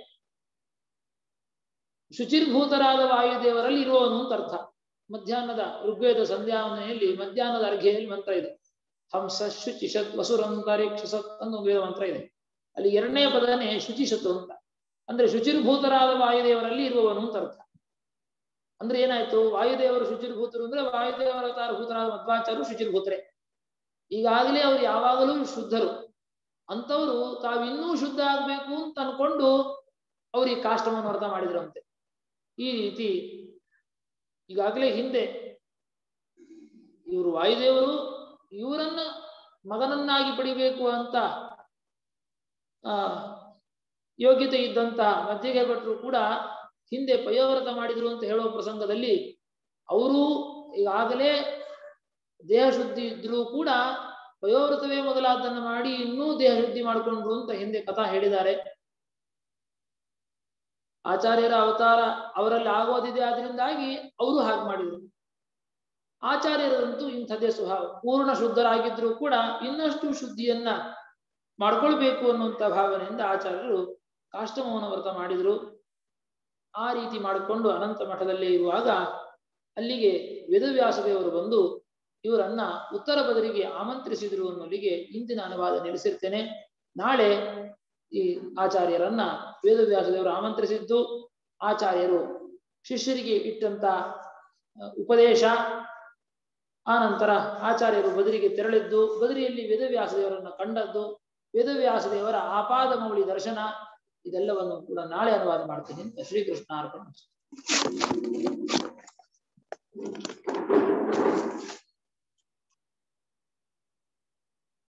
ಶುಚಿರ್ಭೂತರಾದ ವಾಯುದೇವರಲ್ಲಿ ಇರುವವನು ಅಂತ ಅರ್ಥ ಮಧ್ಯಾಹ್ನದ ಋಗ್ವೇದ ಸಂಧ್ಯಾವನೆಯಲ್ಲಿ ಮಧ್ಯಾಹ್ನದ ಅರ್ಘೆಯಲ್ಲಿ ಮಂತ್ರ ಇದೆ ಹಂಸ ಶುಚಿಷತ್ ವಸುರಂತರಿಕ್ಷಸತ್ ಅನ್ನೋ ವೇದ ಮಂತ್ರ ಇದೆ ಅಲ್ಲಿ ಎರಡನೇ ಪದನೇ ಶುಚಿಷತ್ತು ಅಂತ ಅಂದ್ರೆ ಶುಚಿರ್ಭೂತರಾದ ವಾಯುದೇವರಲ್ಲಿ ಇರುವವನು ಅಂತ ಅರ್ಥ ಅಂದ್ರೆ ಏನಾಯ್ತು ವಾಯುದೇವರು ಶುಚಿರ್ಭೂತರು ಅಂದ್ರೆ ವಾಯುದೇವರ ಭೂತರಾದ ಮಧ್ವಾಚಾರ್ಯರು ಶುಚಿರ್ಭೂತರೆ ಈಗಾಗಲೇ ಅವ್ರು ಯಾವಾಗಲೂ ಶುದ್ಧರು ಅಂತವರು ತಾವಿನ್ನೂ ಶುದ್ಧ ಆಗ್ಬೇಕು ಅಂತ ಅನ್ಕೊಂಡು ಅವ್ರು ಈ ಕಾಷ್ಟವನ್ನು ಅರ್ಥ ಮಾಡಿದ್ರಂತೆ ಈ ರೀತಿ ಈಗಾಗಲೇ ಹಿಂದೆ ಇವರು ವಾಯುದೇವರು ಇವರನ್ನ ಮಗನನ್ನಾಗಿ ಪಡಿಬೇಕು ಅಂತ ಆ ಯೋಗ್ಯತೆ ಇದ್ದಂತಹ ಮಧ್ಯಗೆ ಭಟ್ರು ಕೂಡ ಹಿಂದೆ ಪಯೋವ್ರತ ಮಾಡಿದ್ರು ಅಂತ ಹೇಳುವ ಪ್ರಸಂಗದಲ್ಲಿ ಅವರು ಈಗಾಗಲೇ ದೇಹ ಶುದ್ಧಿ ಇದ್ರೂ ಕೂಡ ಪಯೋವ್ರತವೇ ಮೊದಲಾದನ್ನ ಮಾಡಿ ಇನ್ನೂ ದೇಹ ಶುದ್ಧಿ ಮಾಡಿಕೊಂಡ್ರು ಅಂತ ಹಿಂದೆ ಕಥಾ ಹೇಳಿದ್ದಾರೆ ಆಚಾರ್ಯರ ಅವತಾರ ಅವರಲ್ಲಿ ಆಗೋದಿದೆ ಆದ್ರಿಂದಾಗಿ ಅವರು ಹಾಗೆ ಮಾಡಿದರು ಆಚಾರ್ಯರಂತೂ ಇಂಥದ್ದೇ ಸ್ವಭಾವ ಪೂರ್ಣ ಶುದ್ಧರಾಗಿದ್ರು ಕೂಡ ಇನ್ನಷ್ಟು ಶುದ್ಧಿಯನ್ನ ಮಾಡ್ಕೊಳ್ಬೇಕು ಅನ್ನುವಂಥ ಭಾವನೆಯಿಂದ ಆಚಾರ್ಯರು ಕಾಷ್ಟಮೌನ ವ್ರತ ಮಾಡಿದ್ರು ಆ ರೀತಿ ಮಾಡಿಕೊಂಡು ಅನಂತ ಮಠದಲ್ಲೇ ಇರುವಾಗ ಅಲ್ಲಿಗೆ ವೇದವ್ಯಾಸದೇವರು ಬಂದು ಇವರನ್ನ ಉತ್ತರ ಬದಲಿಗೆ ಆಮಂತ್ರಿಸಿದ್ರು ಅನ್ನೋಲ್ಲಿಗೆ ಇಂದಿನ ಅನುವಾದ ನಿಲ್ಲಿಸಿರ್ತೇನೆ ನಾಳೆ ಈ ಆಚಾರ್ಯರನ್ನ ವೇದವ್ಯಾಸದೇವರು ಆಮಂತ್ರಿಸಿದ್ದು ಆಚಾರ್ಯರು ಶಿಷ್ಯರಿಗೆ ಇಟ್ಟಂತ ಉಪದೇಶ ಆ ನಂತರ ಆಚಾರ್ಯರು ಬದರಿಗೆ ತೆರಳಿದ್ದು ಬದರಿಯಲ್ಲಿ ವೇದವ್ಯಾಸದೇವರನ್ನ ಕಂಡದ್ದು ವೇದವ್ಯಾಸದೇವರ ಆಪಾದ ಮೌಳಿ ದರ್ಶನ ಇದೆಲ್ಲವನ್ನು ಕೂಡ ನಾಳೆ ಅನುವಾದ ಮಾಡ್ತೀನಿ ಶ್ರೀಕೃಷ್ಣ ಅರ್ಪಣ